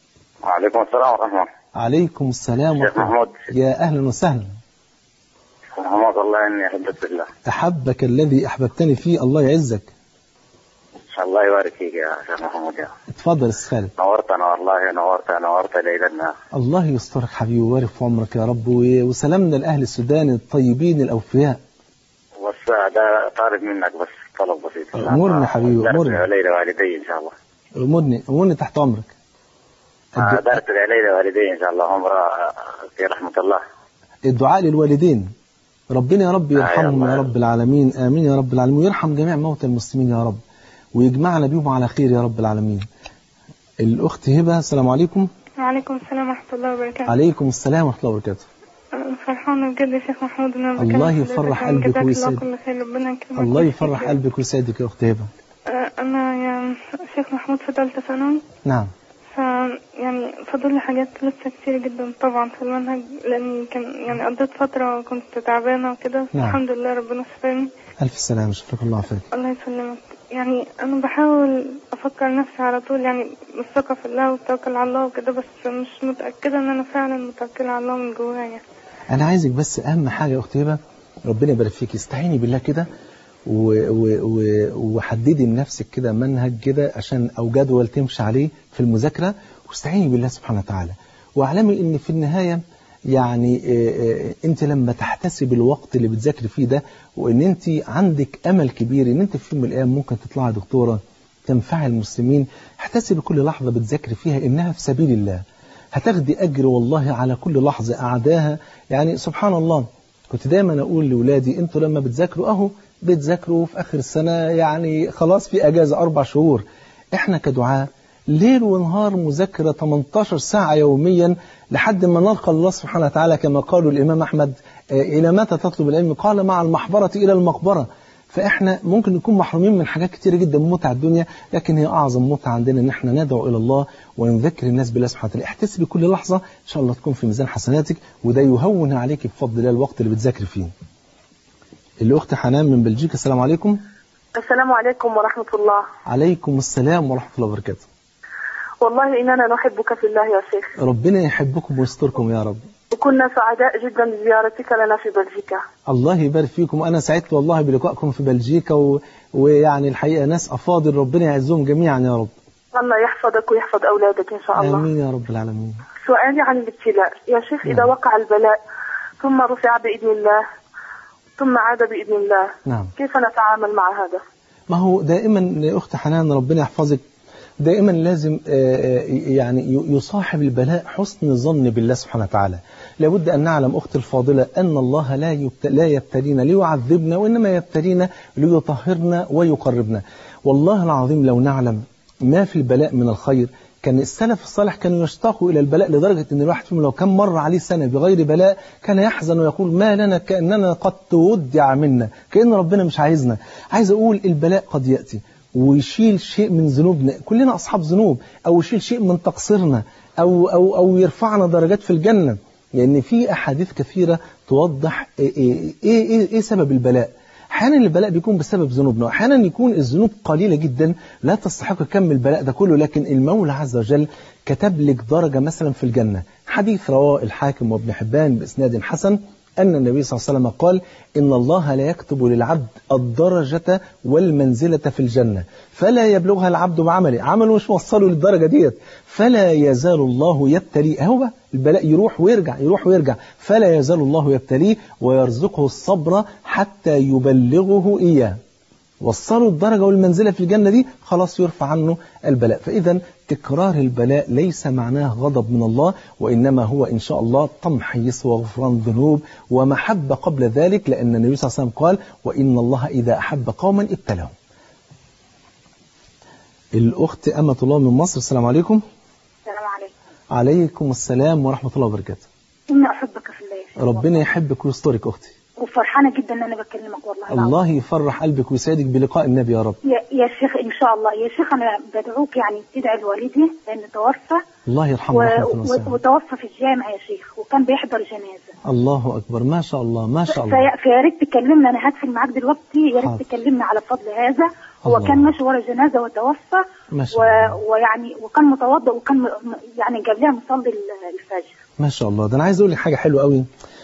وعليكم السلام ورحمة الله عليكم السلام شيخ ورحمة الله محمود يا أهلا وسهلا محمد والله اني احبك بالله أحبك الذي أحببتني فيه الله يعزك الله يبارك فيك يا شيخ محمود يا اتفضل يا أستاذ خالد نورتنا والله نورت نورت ليلنا الله يسترك حبيبي ويبارك في عمرك يا رب و- وسلامنا لأهل السودان الطيبين الأوفياء بس ده طالب منك بس طلب بسيط أمورنا حبيبي، درس أمورنا. ليلى والدي ان شاء الله أمورني أمورني تحت أمرك آه، الد- درس ليلى والدي ان شاء الله عمره في رحمه الله الدعاء للوالدين ربنا يا رب يرحمهم الله. يا رب العالمين آمين يا رب العالمين ويرحم جميع موتى المسلمين يا رب ويجمعنا بيهم على خير يا رب العالمين الأخت هبة السلام عليكم وعليكم السلام ورحمة الله وبركاته عليكم السلام ورحمة الله وبركاته أنا فرحانة بجد يا شيخ محمود إن أنا بكلم الله حضرتك. يفرح يعني قلبك جزاك الله ويسعدك. كل خير ربنا يكرمك الله ويشفيك يفرح يا رب. قلبك ويسعدك يا أخت هبة آه، أنا يعني شيخ محمود في ثالثة ثانوي نعم ف يعني فاضل لي حاجات لسه كتير جدا طبعا في المنهج لأني كان يعني قضيت فترة كنت تعبانة وكده نعم. الحمد لله ربنا شفاني ألف سلامة شكرا الله عافاك الله يسلمك يعني أنا بحاول أفكر نفسي على طول يعني بالثقة في الله والتوكل على الله وكده بس مش متأكدة إن أنا فعلا متوكلة على الله من جوايا أنا عايزك بس أهم حاجة يا أخت هبة ربنا يبارك فيك استعيني بالله كده و- و- و- وحددي لنفسك كده منهج كده عشان أو جدول تمشي عليه في المذاكرة واستعيني بالله سبحانه وتعالى واعلمي إن في النهاية يعني آه، آه، انت لما تحتسب الوقت اللي بتذاكري فيه ده وان انت عندك امل كبير ان انت في يوم من الايام ممكن تطلعي دكتوره تنفعي المسلمين احتسبي كل لحظه بتذاكري فيها انها في سبيل الله هتاخدي اجر والله على كل لحظه قعداها يعني سبحان الله كنت دايما اقول لاولادي انتوا لما بتذاكروا اهو بتذاكروا في اخر السنه يعني خلاص في اجازه اربع شهور احنا كدعاء ليل ونهار مذاكرة 18 ساعة يوميا لحد ما نلقى الله سبحانه وتعالى كما قالوا الإمام أحمد آه، إلى متى تطلب العلم قال مع المحبرة إلى المقبرة فإحنا ممكن نكون محرومين من حاجات كتيرة جدا من متع الدنيا لكن هي أعظم متعة عندنا إن إحنا ندعو إلى الله ونذكر الناس بالله سبحانه وتعالى احتسبي كل لحظة إن شاء الله تكون في ميزان حسناتك وده يهون عليك بفضل الله الوقت اللي بتذاكري فيه الأخت حنان من بلجيكا السلام عليكم السلام عليكم ورحمة الله عليكم السلام ورحمة الله وبركاته والله إننا نحبك في الله يا شيخ ربنا يحبكم ويستركم يا رب وكنا سعداء جدا بزيارتك لنا في بلجيكا الله يبارك فيكم أنا سعدت والله بلقائكم في بلجيكا و... ويعني الحقيقة ناس أفاضل ربنا يعزهم جميعا يا رب الله يحفظك ويحفظ أولادك إن شاء الله آمين يا رب العالمين سؤالي عن الابتلاء يا شيخ إذا نعم. وقع البلاء ثم رفع بإذن الله ثم عاد بإذن الله نعم كيف نتعامل مع هذا ما هو دائما يا أخت حنان ربنا يحفظك دائما لازم آه، آه، يعني ي- يصاحب البلاء حسن الظن بالله سبحانه وتعالى لابد أن نعلم أخت الفاضلة أن الله لا يبت- لا يبتلينا ليعذبنا وإنما يبتلينا ليطهرنا ويقربنا والله العظيم لو نعلم ما في البلاء من الخير كان السلف الصالح كانوا يشتاقوا إلى البلاء لدرجة أن الواحد فيهم لو كان مر عليه سنة بغير بلاء كان يحزن ويقول ما لنا كأننا قد تودع منا كأن ربنا مش عايزنا عايز أقول البلاء قد يأتي ويشيل شيء من ذنوبنا كلنا أصحاب ذنوب أو يشيل شيء من تقصيرنا أو, أو, أو يرفعنا درجات في الجنة لأن في أحاديث كثيرة توضح إيه, إيه, إيه, إيه سبب البلاء احيانا البلاء بيكون بسبب ذنوبنا واحيانا يكون الذنوب قليله جدا لا تستحق كم البلاء ده كله لكن المولى عز وجل كتب لك درجه مثلا في الجنه حديث رواه الحاكم وابن حبان باسناد حسن ان النبي صلى الله عليه وسلم قال ان الله لا يكتب للعبد الدرجه والمنزله في الجنه فلا يبلغها العبد بعمله عمله مش موصله للدرجه ديت فلا يزال الله يبتليه اهو بقى البلاء يروح ويرجع يروح ويرجع فلا يزال الله يبتليه ويرزقه الصبر حتى يبلغه إياه وصلوا الدرجة والمنزلة في الجنة دي خلاص يرفع عنه البلاء فإذا تكرار البلاء ليس معناه غضب من الله وإنما هو إن شاء الله تمحيص وغفران ذنوب ومحبة قبل ذلك لأن النبي صلى الله عليه وسلم قال وإن الله إذا أحب قوما ابتلاهم الأخت أمة الله من مصر السلام عليكم السلام عليكم عليكم السلام ورحمة الله وبركاته إني أحبك في الله يا شيخ ربنا يحبك ويسترك أختي وفرحانة جدا إن أنا بكلمك والله العظيم. الله يفرح قلبك ويسعدك بلقاء النبي يا رب يا, يا شيخ إن شاء الله يا شيخ أنا بدعوك يعني تدعي لوالدي لأنه توفى الله يرحمه و... رحمة و... واسعة وتوفى في الجامع يا شيخ وكان بيحضر جنازة الله أكبر ما شاء الله ما شاء الله في... فيا ريت تكلمنا أنا هدفن معاك دلوقتي يا حاضر. ريت تكلمنا على فضل هذا هو الله. كان ماشي ورا جنازة وتوفى ما شاء و... الله ويعني وكان متوضأ وكان م... يعني قبلها مصلي ال- الفجر ما شاء الله ده أنا عايز أقول لك حاجة حلوة قوي أي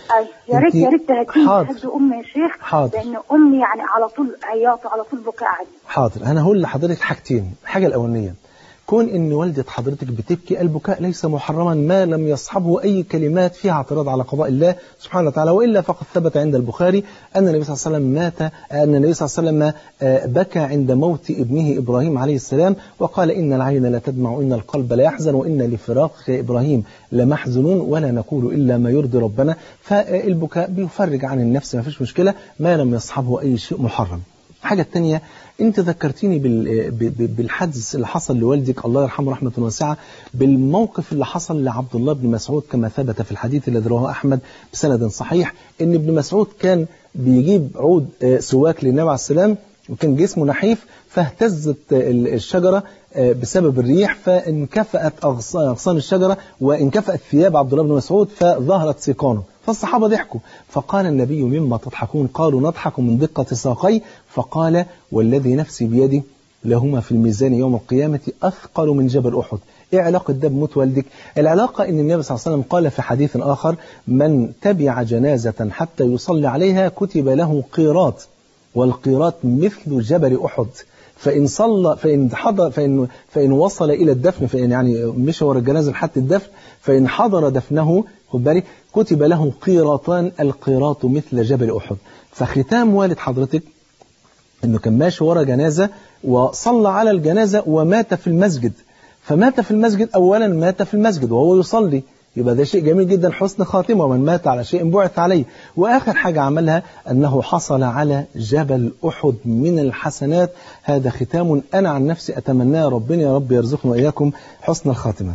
يا ريت يا انت- ريت تهديني حاضر. تهدي امي يا شيخ حاضر. لان امي يعني على طول عياط وعلى طول بكاء عادي حاضر انا هقول لحضرتك حاجتين الحاجه الاولانيه كون ان والدة حضرتك بتبكي البكاء ليس محرما ما لم يصحبه اي كلمات فيها اعتراض على قضاء الله سبحانه وتعالى والا فقد ثبت عند البخاري ان النبي صلى الله عليه وسلم مات ان النبي صلى الله عليه وسلم آه، بكى عند موت ابنه ابراهيم عليه السلام وقال ان العين لا تدمع وان القلب لا يحزن وان لفراقك يا ابراهيم لمحزنون ولا نقول الا ما يرضي ربنا فالبكاء بيفرج عن النفس ما فيش مشكله ما لم يصحبه اي شيء محرم الحاجة التانية انت ذكرتيني بال- ب- ب- بالحدث اللي حصل لوالدك الله يرحمه رحمة واسعة بالموقف اللي حصل لعبد الله بن مسعود كما ثبت في الحديث الذي رواه أحمد بسند صحيح ان ابن مسعود كان بيجيب عود آه، سواك للنبي عليه السلام وكان جسمه نحيف فاهتزت ال- الشجرة آه، بسبب الريح فانكفأت أغص- أغصان الشجرة وانكفأت ثياب عبد الله بن مسعود فظهرت سيقانه فالصحابة ضحكوا فقال النبي مما تضحكون قالوا نضحك من دقة ساقي فقال والذي نفسي بيدي لهما في الميزان يوم القيامة أثقل من جبل أحد إيه علاقة ده بموت والدك؟ العلاقة إن النبي صلى الله عليه وسلم قال في حديث آخر من تبع جنازة حتى يصلي عليها كتب له قيراط والقيراط مثل جبل أحد فإن صلى فإن حضر فإن فإن وصل إلى الدفن فإن يعني مشى ورا الجنازة لحد الدفن فإن حضر دفنه خد بالك كتب له قيراطان القيراط مثل جبل أحد فختام والد حضرتك انه كان ماشي ورا جنازة وصلى على الجنازة ومات في المسجد فمات في المسجد اولا مات في المسجد وهو يصلي يبقى ده شيء جميل جدا حسن خاتمة ومن مات على شيء بعث عليه وآخر حاجة عملها أنه حصل على جبل أحد من الحسنات هذا ختام أنا عن نفسي أتمناه ربنا يا رب يرزقنا وإياكم حسن الخاتمة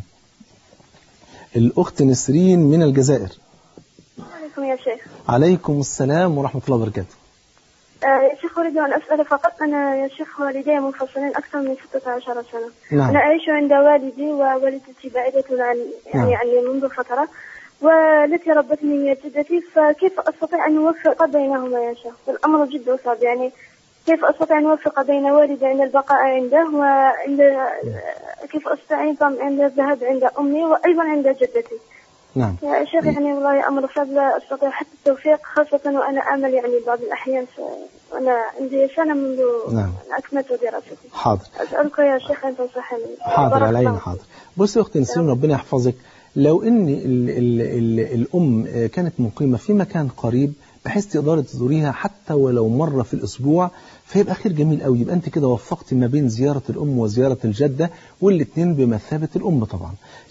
الأخت نسرين من الجزائر عليكم يا شيخ عليكم السلام ورحمة الله وبركاته آه يا شيخ أريد أن أسأل فقط أنا يا شيخ والدي منفصلين أكثر من 16 سنة نعم. أنا أعيش عند والدي ووالدتي بعيدة عن يعني نعم. عني منذ فترة والتي ربتني هي جدتي فكيف أستطيع أن أوفق بينهما يا شيخ الأمر جدا صعب يعني كيف أستطيع أن أوفق بين والدي عند البقاء عنده وعند كيف أستطيع أيضا عند الذهاب عند أمي وأيضا عند جدتي نعم يا شيخ يعني والله أمر صعب لا أستطيع حتى التوفيق خاصة وأنا أعمل يعني بعض الأحيان ف- وأنا عندي سنة منذ نعم. أن أكملت دراستي حاضر أسألك يا شيخ أن تنصحني حاضر بارك على عيني الله حاضر بص يا اختي نسرين ربنا يحفظك لو ان ال ال ال الام آه، كانت مقيمه في مكان قريب بحيث تقدري تزوريها حتى ولو مره في الاسبوع فيبقى خير جميل قوي يبقى انت كده وفقت ما بين زياره الام وزياره الجده والاثنين بمثابه الام طبعا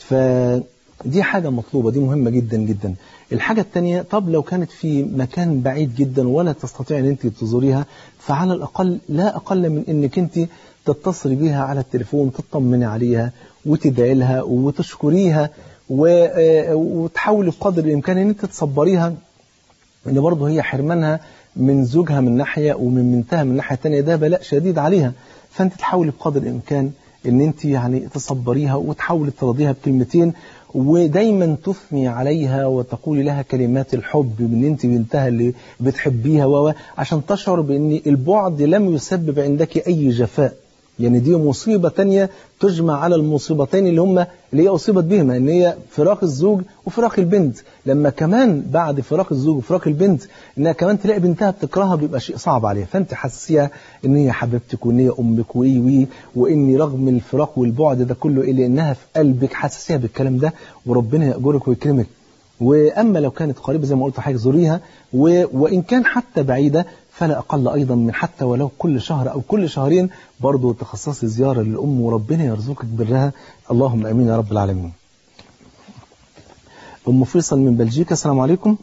فدي حاجه مطلوبه دي مهمه جدا جدا الحاجه الثانيه طب لو كانت في مكان بعيد جدا ولا تستطيع ان انت تزوريها فعلى الاقل لا اقل من انك انت تتصلي بيها على التليفون تطمني عليها وتدعي لها وتشكريها و- آه، وتحاولي بقدر الامكان ان انت تصبريها ان برضه هي حرمانها من زوجها من ناحيه ومن بنتها من ناحيه ثانيه ده بلاء شديد عليها فانت تحاولي بقدر الامكان ان انت يعني تصبريها وتحاولي ترضيها بكلمتين ودايما تثني عليها وتقولي لها كلمات الحب من انت بنتها اللي بتحبيها و و- عشان تشعر بان البعد لم يسبب عندك اي جفاء يعني دي مصيبة تانية تجمع على المصيبتين اللي هم اللي هي أصيبت بهما إن هي فراق الزوج وفراق البنت لما كمان بعد فراق الزوج وفراق البنت إنها كمان تلاقي بنتها بتكرهها بيبقى شيء صعب عليها فأنت حسيها إن هي حبيبتك وإن هي أمك وإيه وإيه وإن رغم الفراق والبعد ده كله إلا إنها في قلبك حسسيها بالكلام ده وربنا يأجرك ويكرمك وأما لو كانت قريبة زي ما قلت حضرتك زوريها و... وإن كان حتى بعيدة فلا أقل أيضا من حتى ولو كل شهر أو كل شهرين برضه تخصصي زيارة للأم وربنا يرزقك برها اللهم أمين يا رب العالمين أم فيصل من بلجيكا السلام عليكم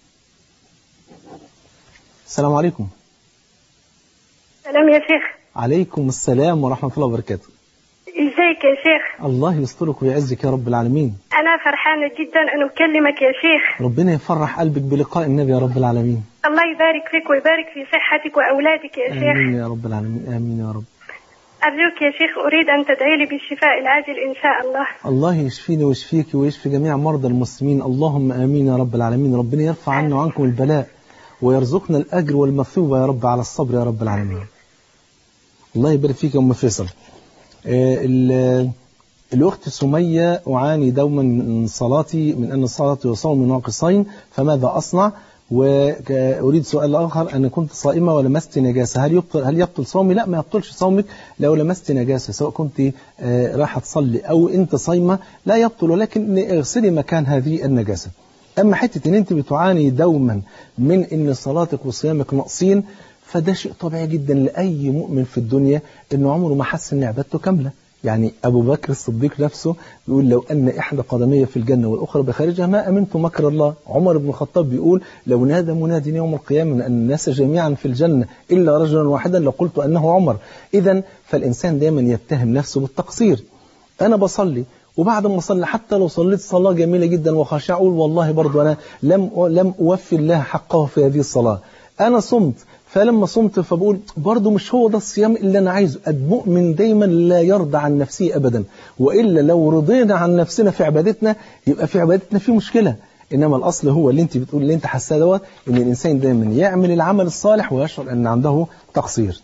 السلام عليكم سلام يا شيخ عليكم السلام ورحمة الله وبركاته ازيك يا شيخ الله يسترك ويعزك يا رب العالمين أنا فرحانة جدا أن أكلمك يا شيخ ربنا يفرح قلبك بلقاء النبي يا رب العالمين الله يبارك فيك ويبارك في صحتك وأولادك يا شيخ آمين يا رب العالمين آمين يا رب أرجوك يا شيخ أريد أن تدعي لي بالشفاء العاجل إن شاء الله الله يشفيني ويشفيك ويشفي جميع مرضى المسلمين اللهم آمين يا رب العالمين ربنا يرفع عنا وعنكم البلاء ويرزقنا الأجر والمثوبة يا رب على الصبر يا رب العالمين الله يبارك فيك يا أم فيصل آه، ال- الأخت سمية أعاني دوما من صلاتي من أن صلاتي وصومي ناقصين فماذا أصنع وأريد سؤال آخر أنا كنت صائمة ولمست نجاسة هل يبطل هل يبطل صومي؟ لا ما يبطلش صومك لو لمست نجاسة سواء كنت آه، رايحة تصلي أو أنت صايمة لا يبطل ولكن اغسلي مكان هذه النجاسة أما حتة أن أنت بتعاني دوما من أن صلاتك وصيامك ناقصين فده شيء طبيعي جدا لأي مؤمن في الدنيا أنه عمره ما حس أن عبادته كاملة يعني أبو بكر الصديق نفسه بيقول لو أن إحدى قدمي في الجنة والأخرى بخارجها ما أمنت مكر الله عمر بن الخطاب بيقول لو نادى مناد يوم القيامة من أن الناس جميعا في الجنة إلا رجلا واحدا لقلت أنه عمر إذا فالإنسان دائما يتهم نفسه بالتقصير أنا بصلي وبعد ما اصلي حتى لو صليت صلاة جميلة جدا وخاشعة أقول والله برضو أنا لم لم أوفي الله حقه في هذه الصلاة أنا صمت فلما صمت فبقول برضو مش هو ده الصيام اللي أنا عايزه المؤمن دايما لا يرضى عن نفسه أبدا وإلا لو رضينا عن نفسنا في عبادتنا يبقى في عبادتنا في مشكلة إنما الأصل هو اللي أنت بتقول اللي أنت حاساه دوت إن الإنسان دايما يعمل العمل الصالح ويشعر أن عنده تقصير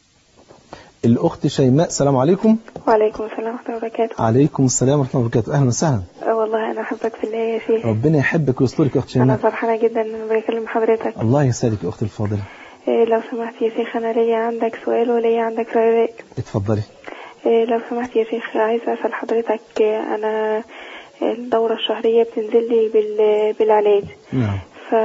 الأخت شيماء السلام عليكم وعليكم السلام ورحمة الله وبركاته عليكم السلام ورحمة الله وبركاته أهلا وسهلا أه والله أنا أحبك في الله يا شيخ ربنا يحبك ويسترك يا أخت أنا شيماء فرحانة جدا إن أنا بكلم حضرتك الله يسعدك يا أختي الفاضلة إيه لو سمحت يا شيخ أنا ليا عندك سؤال وليا عندك رأي اتفضلي إيه لو سمحت يا شيخ عايزة أسأل حضرتك إيه أنا الدورة الشهرية بتنزل لي بال- بالعلاج نعم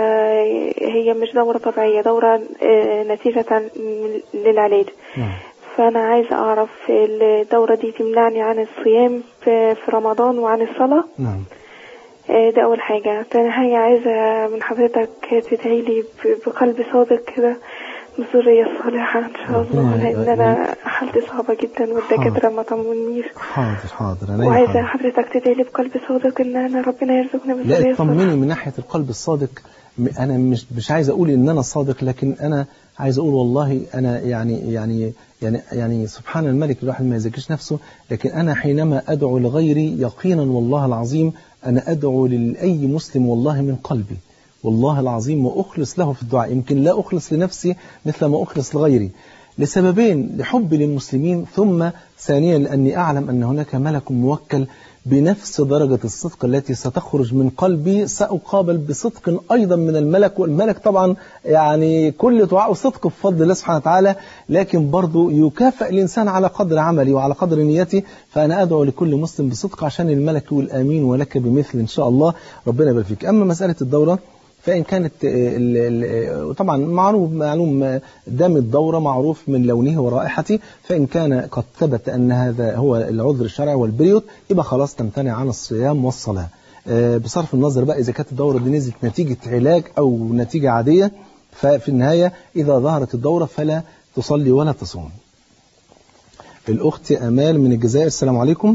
فهي مش دورة طبيعية دورة آه، نتيجة من- للعلاج نعم فأنا عايزة أعرف الدورة دي تمنعني عن الصيام في في رمضان وعن الصلاة نعم آه، ده أول حاجة تاني حاجة عايزة من حضرتك تدعي لي ب- بقلب صادق كده بالذرية الصالحة إن شاء الله ربنا لأن أنا حالتي صعبة جدا والدكاترة ما طمنيش حاضر حاضر أنا وعايزة حاضر. حضرتك تدعي لي بقلب صادق إن أنا ربنا يرزقني بالذرية لا الصالحة اطمني من ناحية القلب الصادق م- أنا مش مش عايز أقول إن أنا صادق لكن أنا عايز أقول والله أنا يعني يعني يعني يعني سبحان الملك الواحد ما يزكيش نفسه لكن أنا حينما أدعو لغيري يقينا والله العظيم أنا أدعو لأي مسلم والله من قلبي والله العظيم وأخلص له في الدعاء يمكن لا أخلص لنفسي مثل ما أخلص لغيري لسببين لحبي للمسلمين ثم ثانيا لأني أعلم أن هناك ملك موكل بنفس درجة الصدق التي ستخرج من قلبي سأقابل بصدق أيضا من الملك والملك طبعا يعني كل دعاء صدق بفضل الله سبحانه وتعالى لكن برضو يكافئ الإنسان على قدر عملي وعلى قدر نيتي فأنا أدعو لكل مسلم بصدق عشان الملك يقول آمين ولك بمثل إن شاء الله ربنا يبارك فيك أما مسألة الدورة فإن كانت ال- ال- طبعا معروف معلوم دم الدورة معروف من لونه ورائحته فإن كان قد ثبت أن هذا هو العذر الشرعي والبريود يبقى خلاص تمتنع عن الصيام والصلاة آه، بصرف النظر بقى إذا كانت الدورة دي نزلت نتيجة علاج أو نتيجة عادية ففي النهاية إذا ظهرت الدورة فلا تصلي ولا تصوم الأخت أمال من الجزائر السلام عليكم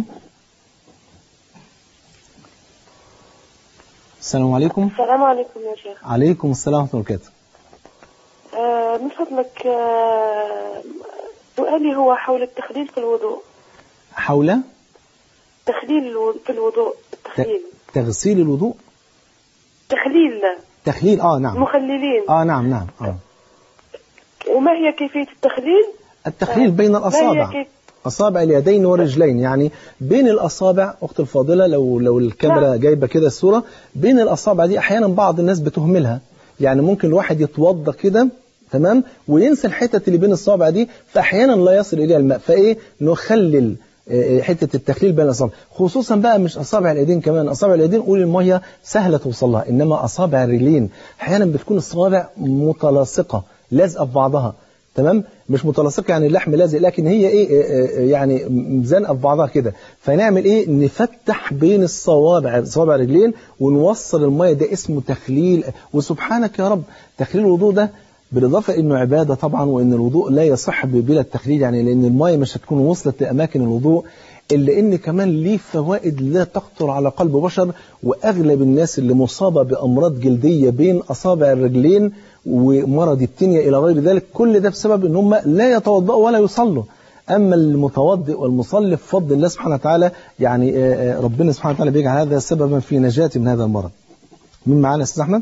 السلام عليكم السلام عليكم يا شيخ عليكم السلام ورحمة الله وبركاته آه من فضلك آه سؤالي هو حول التخليل في الوضوء حول تخليل الو- في الوضوء التخليل تغسيل الوضوء تخليل تخليل اه نعم مخللين اه نعم نعم اه وما هي كيفية التخليل التخليل بين ما هي الأصابع كيف أصابع اليدين والرجلين يعني بين الأصابع أخت الفاضلة لو لو الكاميرا نعم. جايبة كده الصورة بين الأصابع دي أحيانا بعض الناس بتهملها يعني ممكن الواحد يتوضى كده تمام وينسى الحتة اللي بين الصابع دي فأحيانا لا يصل إليها الماء فإيه نخلل آه، حتة التخليل بين الأصابع خصوصا بقى مش أصابع اليدين كمان أصابع اليدين قول المية سهلة توصل لها إنما أصابع الرجلين أحيانا بتكون الصوابع متلاصقة لازقة في بعضها تمام مش متلاصقه يعني اللحم لازق لكن هي ايه آه، آه، يعني زنقه في بعضها كده فنعمل ايه نفتح بين الصوابع صوابع رجلين ونوصل الميه ده اسمه تخليل وسبحانك يا رب تخليل الوضوء ده بالاضافه انه عباده طبعا وان الوضوء لا يصح بلا التخليل يعني لان الميه مش هتكون وصلت لاماكن الوضوء إلا إن كمان ليه فوائد لا تخطر على قلب بشر وأغلب الناس اللي مصابة بأمراض جلدية بين أصابع الرجلين ومرض التنية إلى غير ذلك كل ده بسبب إن هم لا يتوضأوا ولا يصلوا أما المتوضئ والمصلي بفضل الله سبحانه وتعالى يعني آه، آه، ربنا سبحانه وتعالى بيجعل هذا سببا في نجاة من هذا المرض مين معانا يا أستاذ أحمد؟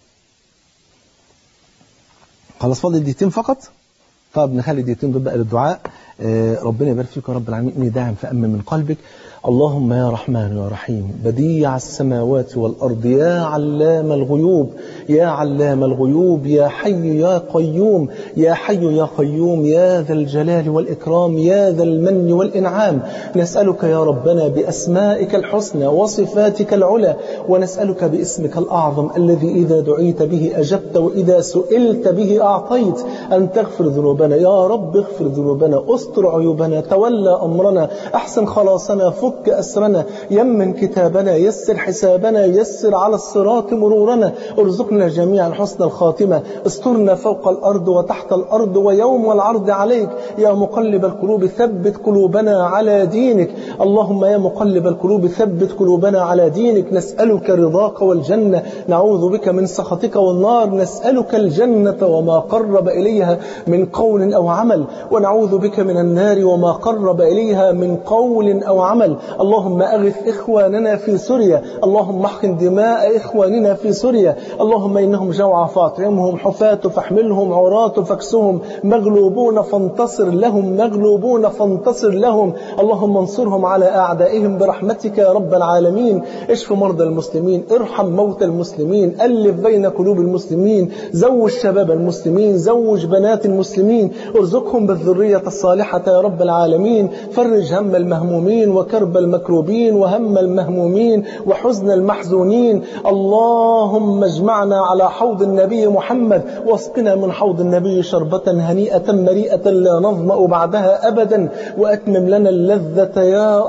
خلاص فاضل دقيقتين فقط طب نخلي دقيقتين دول بقى للدعاء آه، ربنا يبارك فيك يا رب العالمين اني داعم فأمن من قلبك اللهم يا رحمن يا رحيم بديع السماوات والأرض يا علام الغيوب يا علام الغيوب يا حي يا قيوم يا حي يا قيوم يا ذا الجلال والإكرام يا ذا المن والإنعام نسألك يا ربنا بأسمائك الحسنى وصفاتك العلى ونسألك باسمك الأعظم الذي إذا دعيت به أجبت وإذا سئلت به أعطيت أن تغفر ذنوبنا يا رب اغفر ذنوبنا استر عيوبنا تولى أمرنا أحسن خلاصنا فك أسرنا يمن كتابنا يسر حسابنا يسر على الصراط مرورنا ارزقنا جميعا حسن الخاتمة استرنا فوق الأرض وتحت الأرض ويوم العرض عليك يا مقلب القلوب ثبت قلوبنا على دينك اللهم يا مقلب القلوب ثبت قلوبنا على دينك نسألك رضاك والجنة نعوذ بك من سخطك والنار نسألك الجنة وما قرب إليها من قول أو عمل ونعوذ بك من النار وما قرب إليها من قول أو عمل اللهم أغث إخواننا في سوريا اللهم احقن دماء إخواننا في سوريا اللهم إنهم جوع فاطعمهم حفاة فاحملهم عراة فاكسهم مغلوبون فانتصر لهم مغلوبون فانتصر لهم اللهم انصرهم على أعدائهم برحمتك يا رب العالمين اشف مرضى المسلمين ارحم موتى المسلمين ألف بين قلوب المسلمين زوج شباب المسلمين زوج بنات المسلمين ارزقهم بالذرية الصالحة يا رب العالمين فرج هم المهمومين وكرب المكروبين وهم المهمومين وحزن المحزونين اللهم اجمعنا على حوض النبي محمد واسقنا من حوض النبي شربة هنيئة مريئة لا نظمأ بعدها أبدا وأتمم لنا اللذة يا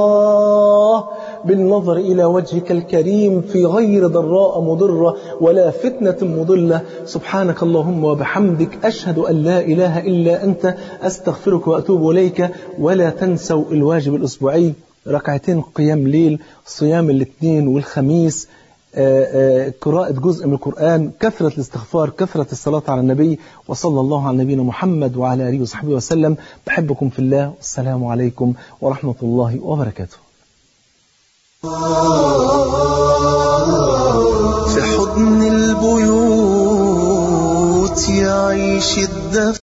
الله بالنظر إلى وجهك الكريم في غير ضراء مضرة ولا فتنة مضلة سبحانك اللهم وبحمدك أشهد أن لا إله إلا أنت أستغفرك وأتوب إليك ولا تنسوا الواجب الأسبوعي ركعتين قيام ليل صيام الاثنين والخميس آآ آآ قراءة جزء من القرآن كثرة الاستغفار كثرة الصلاة على النبي وصلى الله على نبينا محمد وعلى آله وصحبه وسلم بحبكم في الله والسلام عليكم ورحمة الله وبركاته في حضن البيوت يعيش الدفء